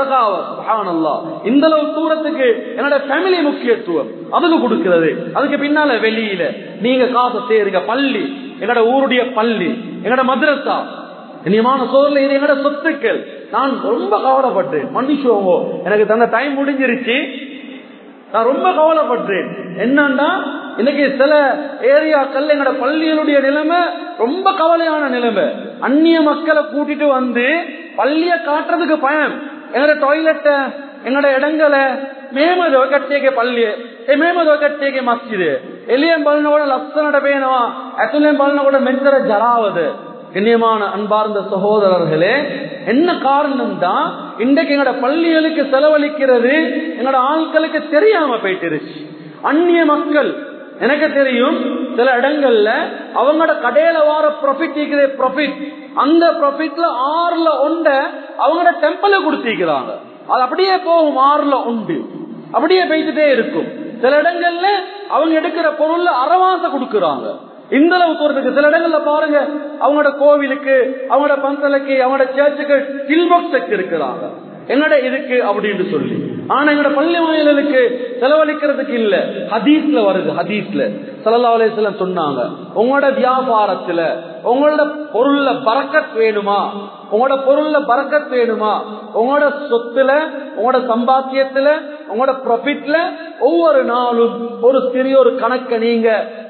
S1: இந்த அளவு தூரத்துக்கு என்னோட ஃபேமிலி முக்கியத்துவம் அதுக்கு கொடுக்கிறது அதுக்கு பின்னால வெளியில நீங்க காசை சேருங்க பள்ளி எங்கட ஊருடைய பள்ளி எங்கட மദ്രസா இனியமான சோதரில் இது எங்கட சொத்துக்கள் நான் ரொம்ப கவலைப்பட்டேன் மன்னிச்சுவோங்க எனக்கு தந்த டைம் முடிஞ்சிருச்சு நான் ரொம்ப கவலைப்பட்டேன் என்னன்னா இன்னைக்கு சில ஏரியாக்கள் எங்கட பள்ளிகளுடைய நிலைமை ரொம்ப கவலையான நிலைமை அந்நிய மக்களை கூட்டிட்டு வந்து பள்ளிய காட்டுறதுக்கு பயம் எங்கட டாய்லெட்ட எங்கட இடங்களை ಮೇಮದ ಒಗಟ್ಟಿಗೆ ಪಲ್ಯ ಏ ಮೇಮದ ಒಗಟ್ಟಿಗೆ ಮಸ್ಜಿದೆ ಎಲಿಯಂ ಬಲ್ನ ಕೂಡ ಲಕ್ಷಣದ ಬೇನವ ಅತುಲೆಂ ಬಲ್ನ கூட மெஞ்சர ஜராவது கண்ணியமான அன்பார்ந்த சகோதரர்களே என்ன காரணம் தான் இன்றைக்கு எங்களோட பள்ளிகளுக்கு செலவழிக்கிறது எங்களோட ஆட்களுக்கு தெரியாம போயிட்டுருச்சு அந்நிய மக்கள் எனக்கு தெரியும் சில இடங்கள்ல அவங்களோட கடையில வார ப்ராஃபிட் ப்ராஃபிட் அந்த ப்ராஃபிட்ல ஆறுல ஒண்ட அவங்களோட டெம்பிள கொடுத்திருக்கிறாங்க அது அப்படியே போகும் ஆறுல உண்டு அப்படியே போய்கிட்டே இருக்கும் சில இடங்கள்ல அவங்க எடுக்கிற பொருள்ல அறவாச கொடுக்கறாங்க இந்த அளவு தூரத்துக்கு சில இடங்கள்ல பாருங்க அவங்களோட கோவிலுக்கு அவங்களோட பந்தலுக்கு அவங்களோட சேர்ச்சுக்கு டில்பாக்ஸ் இருக்கிறாங்க என்னோட இதுக்கு அப்படின்னு சொல்லி ஆனா எங்களோட பள்ளி வாயிலுக்கு செலவழிக்கிறதுக்கு இல்ல ஹதீஸ்ல வருது ஹதீஸ்ல சல்லா அலிஸ்லாம் சொன்னாங்க உங்களோட வியாபாரத்துல உங்களோட பொருள்ல பறக்கத் வேணுமா உங்களோட பொருள்ல பறக்கத் வேணுமா உங்களோட சொத்துல உங்களோட சம்பாத்தியத்துல உங்களோட ப்ராஃபிட்ல ஒவ்வொரு நாளும் ஒரு சிறிய ஒரு கணக்கை நீங்க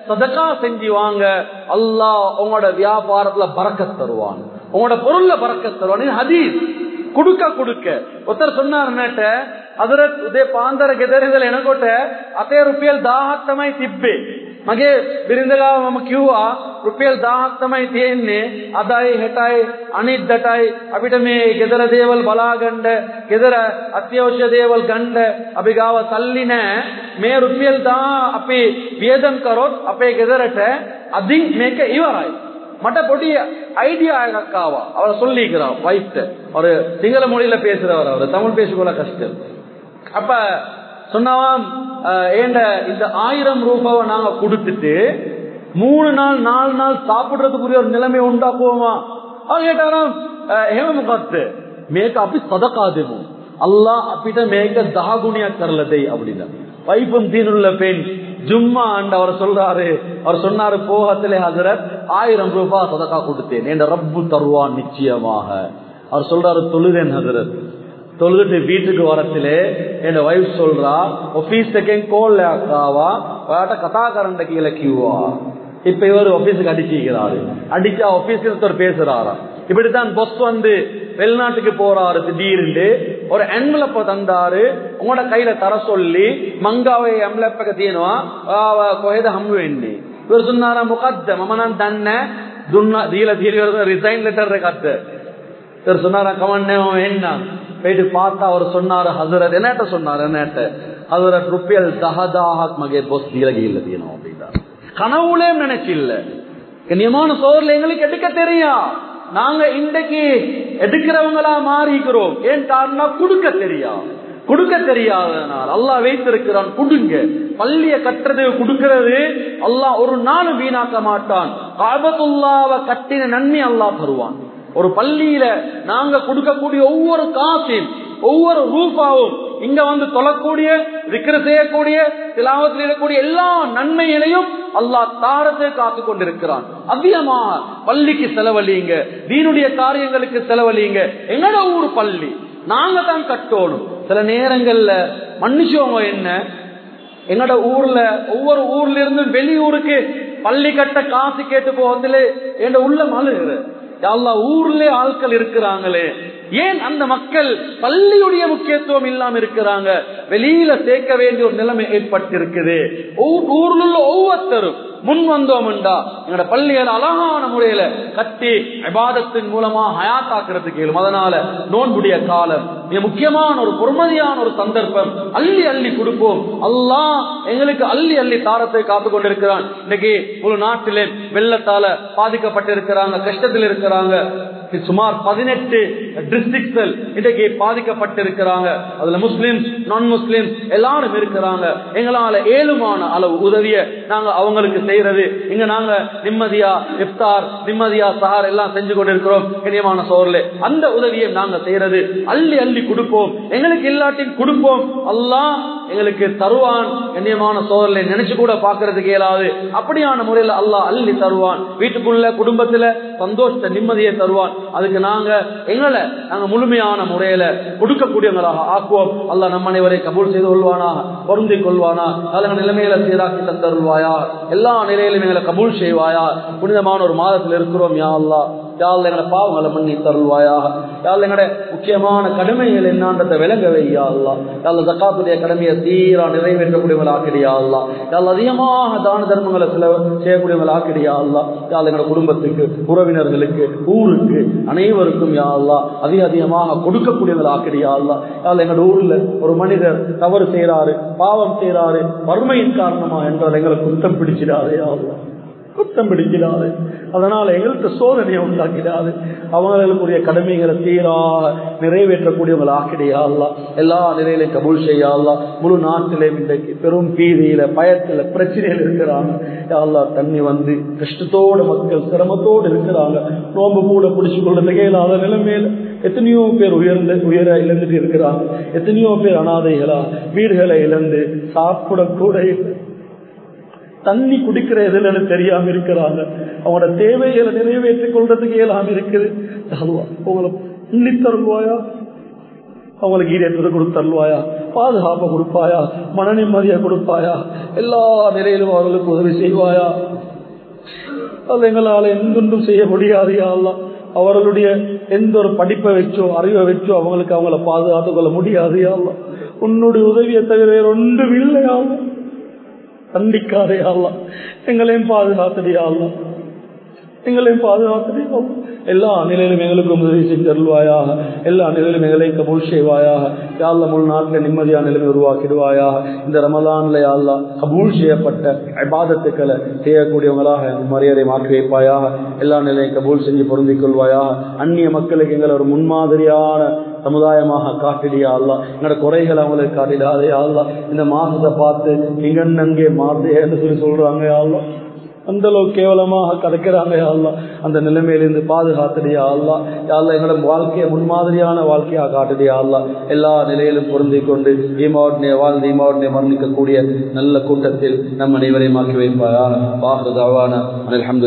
S1: சதக்கா செஞ்சு வாங்க அல்லாஹ் உங்களோட வியாபாரத்துல பறக்கத் தருவான் உங்களோட பொருள்ல பறக்கத் தருவான் இது ஹதீஸ் ಕುಡುಕ ಕುಡುಕ ಒತ್ತರ ಸೊನ್ನಾರ ನಟ ಅದರ ಉದೇ ಪಾಂದರ ಗೆದರಿದಲ್ಲ ಎನಕೊಟ್ಟ ಅತೇ ರುಪಿಯಲ್ ದಾಹಕ್ ತಮೈ ತಿಬ್ಬೆ ಮಗೆ ಬಿರಿಂದಗ ಮಮ ಕ್ಯೂವ ರುಪಿಯಲ್ ದಾಹಕ್ ತಮೈ තියෙන්නේ අදයි හෙටයි අනිත් දටයි අපිට මේ ගෙදර දේවල් බලාගන්න ගෙදර අත්‍යවශ්‍ය දේවල් ගන්න අපි ගාව සල්ලි නැහැ මේ රුපියල් 10 අපි වියදම් කරොත් අපේ ගෙදරට අදින් මේක ඉවරයි மட்ட பொடி ஐடியா எனக்கு ஆவா அவரை சொல்லிக்கிறான் வைஃப்ட ஒரு சிங்கள மொழியில பேசுறவர் அவர் தமிழ் பேசிக்கொள்ள கஷ்டம் அப்ப சொன்னவாம் ஏண்ட இந்த ஆயிரம் ரூபாவை நாங்க கொடுத்துட்டு மூணு நாள் நாலு நாள் சாப்பிடுறதுக்குரிய ஒரு நிலைமை உண்டாக்குவோமா அவன் கேட்டாராம் ஹேமமுகத்து மேක අපි සදකා දෙමු අල්ලා අපිට මේක දහගුණයක් කරලා දෙයි அப்படின்னா வைஃபும் தீனுள்ள பெண் ஜும்மா ஆண்டு அவர் சொல்றாரு அவர் சொன்னாரு போகத்திலே ஹசரத் ஆயிரம் ரூபாய் சதக்கா கொடுத்தேன் என் ரப்பு தருவான் நிச்சயமாக அவர் சொல்றாரு தொழுதேன் ஹசரத் தொழுதுட்டு வீட்டுக்கு வரத்திலே என் வைஃப் சொல்றா ஆபீஸ் செகண்ட் கோல் அக்காவா ஒயாட்ட கதா கரண்ட கீழே கியூவா இப்ப இவர் ஆபீஸுக்கு அடிச்சுக்கிறாரு அடிச்சா ஆபீஸ்ல ஒருத்தர் பேசுறாராம் இப்படித்தான் பொஸ் வந்து வெளிநாட்டுக்கு போறாரு திடீர்னு ஒரு என்வலப்ப தந்தாரு உங்களோட கையில தர சொல்லி மங்காவை எம்லப்பක තියෙනවා ආව කොහෙද හම්බ වෙන්නේ ඉවර සුන්නාරා මොකද්ද මම නම් දන්නේ දුන්නා දීලා දීලා රිසයින් ලෙටර් එකක්ද இவர் சொன்னாரா கமன்னே என்ன போயிட்டு பார்த்தா அவர் சொன்னாரு ஹசரத் என்னட்ட சொன்னாரு என்னட்ட ஹசரத் ருப்பியல் தஹதாஹக் மகே பொஸ் தீல கீழ தீனும் அப்படின்னா கனவுலே நினைச்சு இல்ல கண்ணியமான சோதரில் எங்களுக்கு எடுக்க தெரியும் நாங்க இன்றைக்கு எடுக்கிறவங்களா மாறிக்கிறோம் ஏன் காரணம் கொடுக்க தெரியும் கொடுக்க தெரியாதனால் அல்லாஹ் வைத்திருக்கிறான் கொடுங்க பள்ளிய கட்டுறது கொடுக்கிறது அல்லாஹ் ஒரு நாள் வீணாக்க மாட்டான் காபத்துல்லாவை கட்டின நன்மை அல்லாஹ் தருவான் ஒரு பள்ளியில நாங்க கொடுக்கக்கூடிய ஒவ்வொரு காசையும் ஒவ்வொரு ரூபாவும் இங்க வந்து தொழக்கூடிய விக்கிர செய்யக்கூடிய திலாவத்தில் இருக்கக்கூடிய எல்லா நன்மைகளையும் அல்லாஹ் தாரத்தை காத்து கொண்டிருக்கிறான் அதிகமாக பள்ளிக்கு செலவழியுங்க தீனுடைய காரியங்களுக்கு செலவழியுங்க எங்கட ஊர் பள்ளி நாங்க தான் கட்டணும் சில நேரங்கள்ல மன்னிச்சவங்க என்ன எங்கட ஊர்ல ஒவ்வொரு ஊர்ல இருந்து வெளியூருக்கு பள்ளி கட்ட காசு கேட்டு போவதிலே என் உள்ள மழுகிற எல்லா ஊர்ல ஆட்கள் இருக்கிறாங்களே ஏன் அந்த மக்கள் பள்ளியுடைய முக்கியத்துவம் இல்லாம இருக்கிறாங்க வெளியில சேர்க்க வேண்டிய ஒரு நிலைமை ஏற்பட்டிருக்குது ஊர்ல உள்ள ஒவ்வொருத்தரும் முன் வந்தோம்டா எங்களோட பள்ளிகள் அழகான முறையில கட்டி விவாதத்தின் மூலமா ஹயாத்தாக்குறதுக்கு இயலும் அதனால நோன்புடைய காலம் மிக முக்கியமான ஒரு பொறுமதியான ஒரு சந்தர்ப்பம் அள்ளி அள்ளி கொடுப்போம் அல்லாஹ் எங்களுக்கு அள்ளி அள்ளி தாரத்தை காத்து கொண்டிருக்கிறான் இன்னைக்கு ஒரு நாட்டிலே வெள்ளத்தால பாதிக்கப்பட்டிருக்கிறாங்க கஷ்டத்தில் இருக்கிறாங்க சுமார் பதினெட்டு டிஸ்ட்ரிக்ட்கள் இன்றைக்கு பாதிக்கப்பட்டிருக்கிறாங்க அதுல முஸ்லிம் நான் முஸ்லிம் எல்லாரும் இருக்கிறாங்க எங்களால ஏழுமான அளவு உதவிய நாங்க அவங்களுக்கு செய்யறது இங்க நாங்க நிம்மதியா இப்தார் நிம்மதியா சஹார் எல்லாம் செஞ்சு கொண்டிருக்கிறோம் கண்ணியமான சோர்ல அந்த உதவியை நாங்க செய்யறது அள்ளி அள்ளி கொடுப்போம் எங்களுக்கு இல்லாட்டின் கொடுப்போம் அல்லாஹ் எங்களுக்கு தருவான் கண்ணியமான சோதரில் நினைச்சு கூட பாக்குறதுக்கு இயலாது அப்படியான முறையில அல்லாஹ் அள்ளி தருவான் வீட்டுக்குள்ள குடும்பத்துல சந்தோஷத்தை நிம்மதியை தருவான் அதுக்கு நாங்க எங்களை நாங்க முழுமையான முறையில கொடுக்கக்கூடியவங்களாக ஆக்குவோம் அல்லாஹ் நம்ம அனைவரை கபூல் செய்து கொள்வானா பொருந்திக் கொள்வானா நல்ல நிலைமையில சீராக்கி தந்தருள்வாயா எல்லா நிலையிலும் எங்களை கபூல் செய்வாயா புனிதமான ஒரு மாதத்தில் இருக்கிறோம் யா அல்லா யாழ் எங்களை பாவங்களை பண்ணி தருள்வாயா யாழ் எங்களோட முக்கியமான கடமைகள் என்னன்றதை விளங்க வையா அல்லா யாழ் ஜக்காத்துடைய கடமையை தீரா நிறைவேற்றக்கூடியவங்களா ஆக்கிடியா அல்லா யாழ் அதிகமாக தான தர்மங்களை சில செய்யக்கூடியவங்களா ஆக்கிடியா அல்லா யாழ் எங்களோட குடும்பத்துக்கு உறவினர்களுக்கு ஊருக்கு அனைவருக்கும் யா அல்லா அதிக அதிகமாக கொடுக்கக்கூடியவங்களா ஆக்கிடியா அல்லா யாழ் எங்களோட ஊர்ல ஒரு மனிதர் தவறு செய்யறாரு பாவம் செய்யறாரு வறுமையின் காரணமா என்றால் எங்களை குத்தம் பிடிச்சிடாதே யா அல்லா குத்தம் பிடிக்கிறாரு அதனால எங்கள்கிட்ட சோதனையை உண்டாக்கிறாரு அவங்களுக்குரிய கடமைகளை தீராக நிறைவேற்றக்கூடியவங்களை ஆக்கிடையா எல்லா நிலையிலையும் கபூல் செய்யா முழு நாட்டிலே இன்றைக்கு பெரும் பீதியில பயத்துல பிரச்சனைகள் இருக்கிறாங்க யாழ்லா தண்ணி வந்து கஷ்டத்தோட மக்கள் சிரமத்தோடு இருக்கிறாங்க நோம்பு கூட பிடிச்சு கொள்றதுக்கே இல்லாத நிலைமையில எத்தனையோ பேர் உயர்ந்து உயர இழந்துட்டு இருக்கிறாங்க எத்தனையோ பேர் அனாதைகளா வீடுகளை இழந்து சாப்பிடக்கூட இல்லை தண்ணி குடிக்கிற எதுல தெரியாம இருக்கிறாங்க அவங்களோட தேவைகளை நிறைவேற்றிக் கொள்றதுக்கு இயலாம இருக்குது உங்களை பண்ணி தருவாயா
S2: அவங்களுக்கு ஈடேற்றத்தை கொடுத்தருள்வாயா பாதுகாப்பை கொடுப்பாயா மன நிம்மதியை கொடுப்பாயா எல்லா நிலையிலும் அவர்களுக்கு உதவி செய்வாயா அது எங்களால் எந்தொன்றும் செய்ய முடியாது யாழ்லாம் அவர்களுடைய எந்த ஒரு படிப்பை வச்சோ அறிவை வச்சோ அவங்களுக்கு அவங்கள பாதுகாத்துக் கொள்ள முடியாது யாழ்லாம் உன்னுடைய உதவியை தவிர வேற ஒன்றும் இல்லையாகும் கண்டிக்காதே ஆகலாம் எங்களையும் பாதுகாத்ததே ஆகலாம் எங்களையும் பாதுகாத்ததே ஆகலாம் எல்லா நிலையிலும் எங்களுக்கும் உதவி செஞ்சருள்வாயாக எல்லா நிலையிலும் எங்களை கபூல் செய்வாயாக யாழ்ல முழு நாட்டில் நிம்மதியான நிலைமை உருவாக்கிடுவாயாக இந்த ரமலான்ல யாழ்லா கபூல் செய்யப்பட்ட அபாதத்துக்களை செய்யக்கூடியவங்களாக மரியாதை மாற்றி வைப்பாயாக எல்லா நிலையும் கபூல் செஞ்சு பொருந்திக் கொள்வாயாக அந்நிய மக்களுக்கு எங்களை ஒரு முன்மாதிரியான சமுதாயமாக காட்டிடியா அல்லா எங்களோட குறைகளை அவங்களுக்கு காட்டிடாதே அல்லா இந்த மாசத்தை பார்த்து இங்கன்னு அங்கே மாத்தேன்னு சொல்லி சொல்றாங்க அல்லா அந்த அளவுக்கு கேவலமாக கதைக்கிறாங்க யாழ்லா அந்த நிலைமையிலிருந்து பாதுகாத்துடியா அல்லா யாழ்லா எங்களோட வாழ்க்கையை முன்மாதிரியான வாழ்க்கையாக காட்டுடியா அல்லா எல்லா நிலையிலும் பொருந்தி கொண்டு ஈமாவட்டினை வாழ்ந்து ஈமாவட்டினை மரணிக்கக்கூடிய நல்ல கூட்டத்தில் நம் அனைவரையும் ஆக்கி வைப்பாயா பாகுதாவான அலமது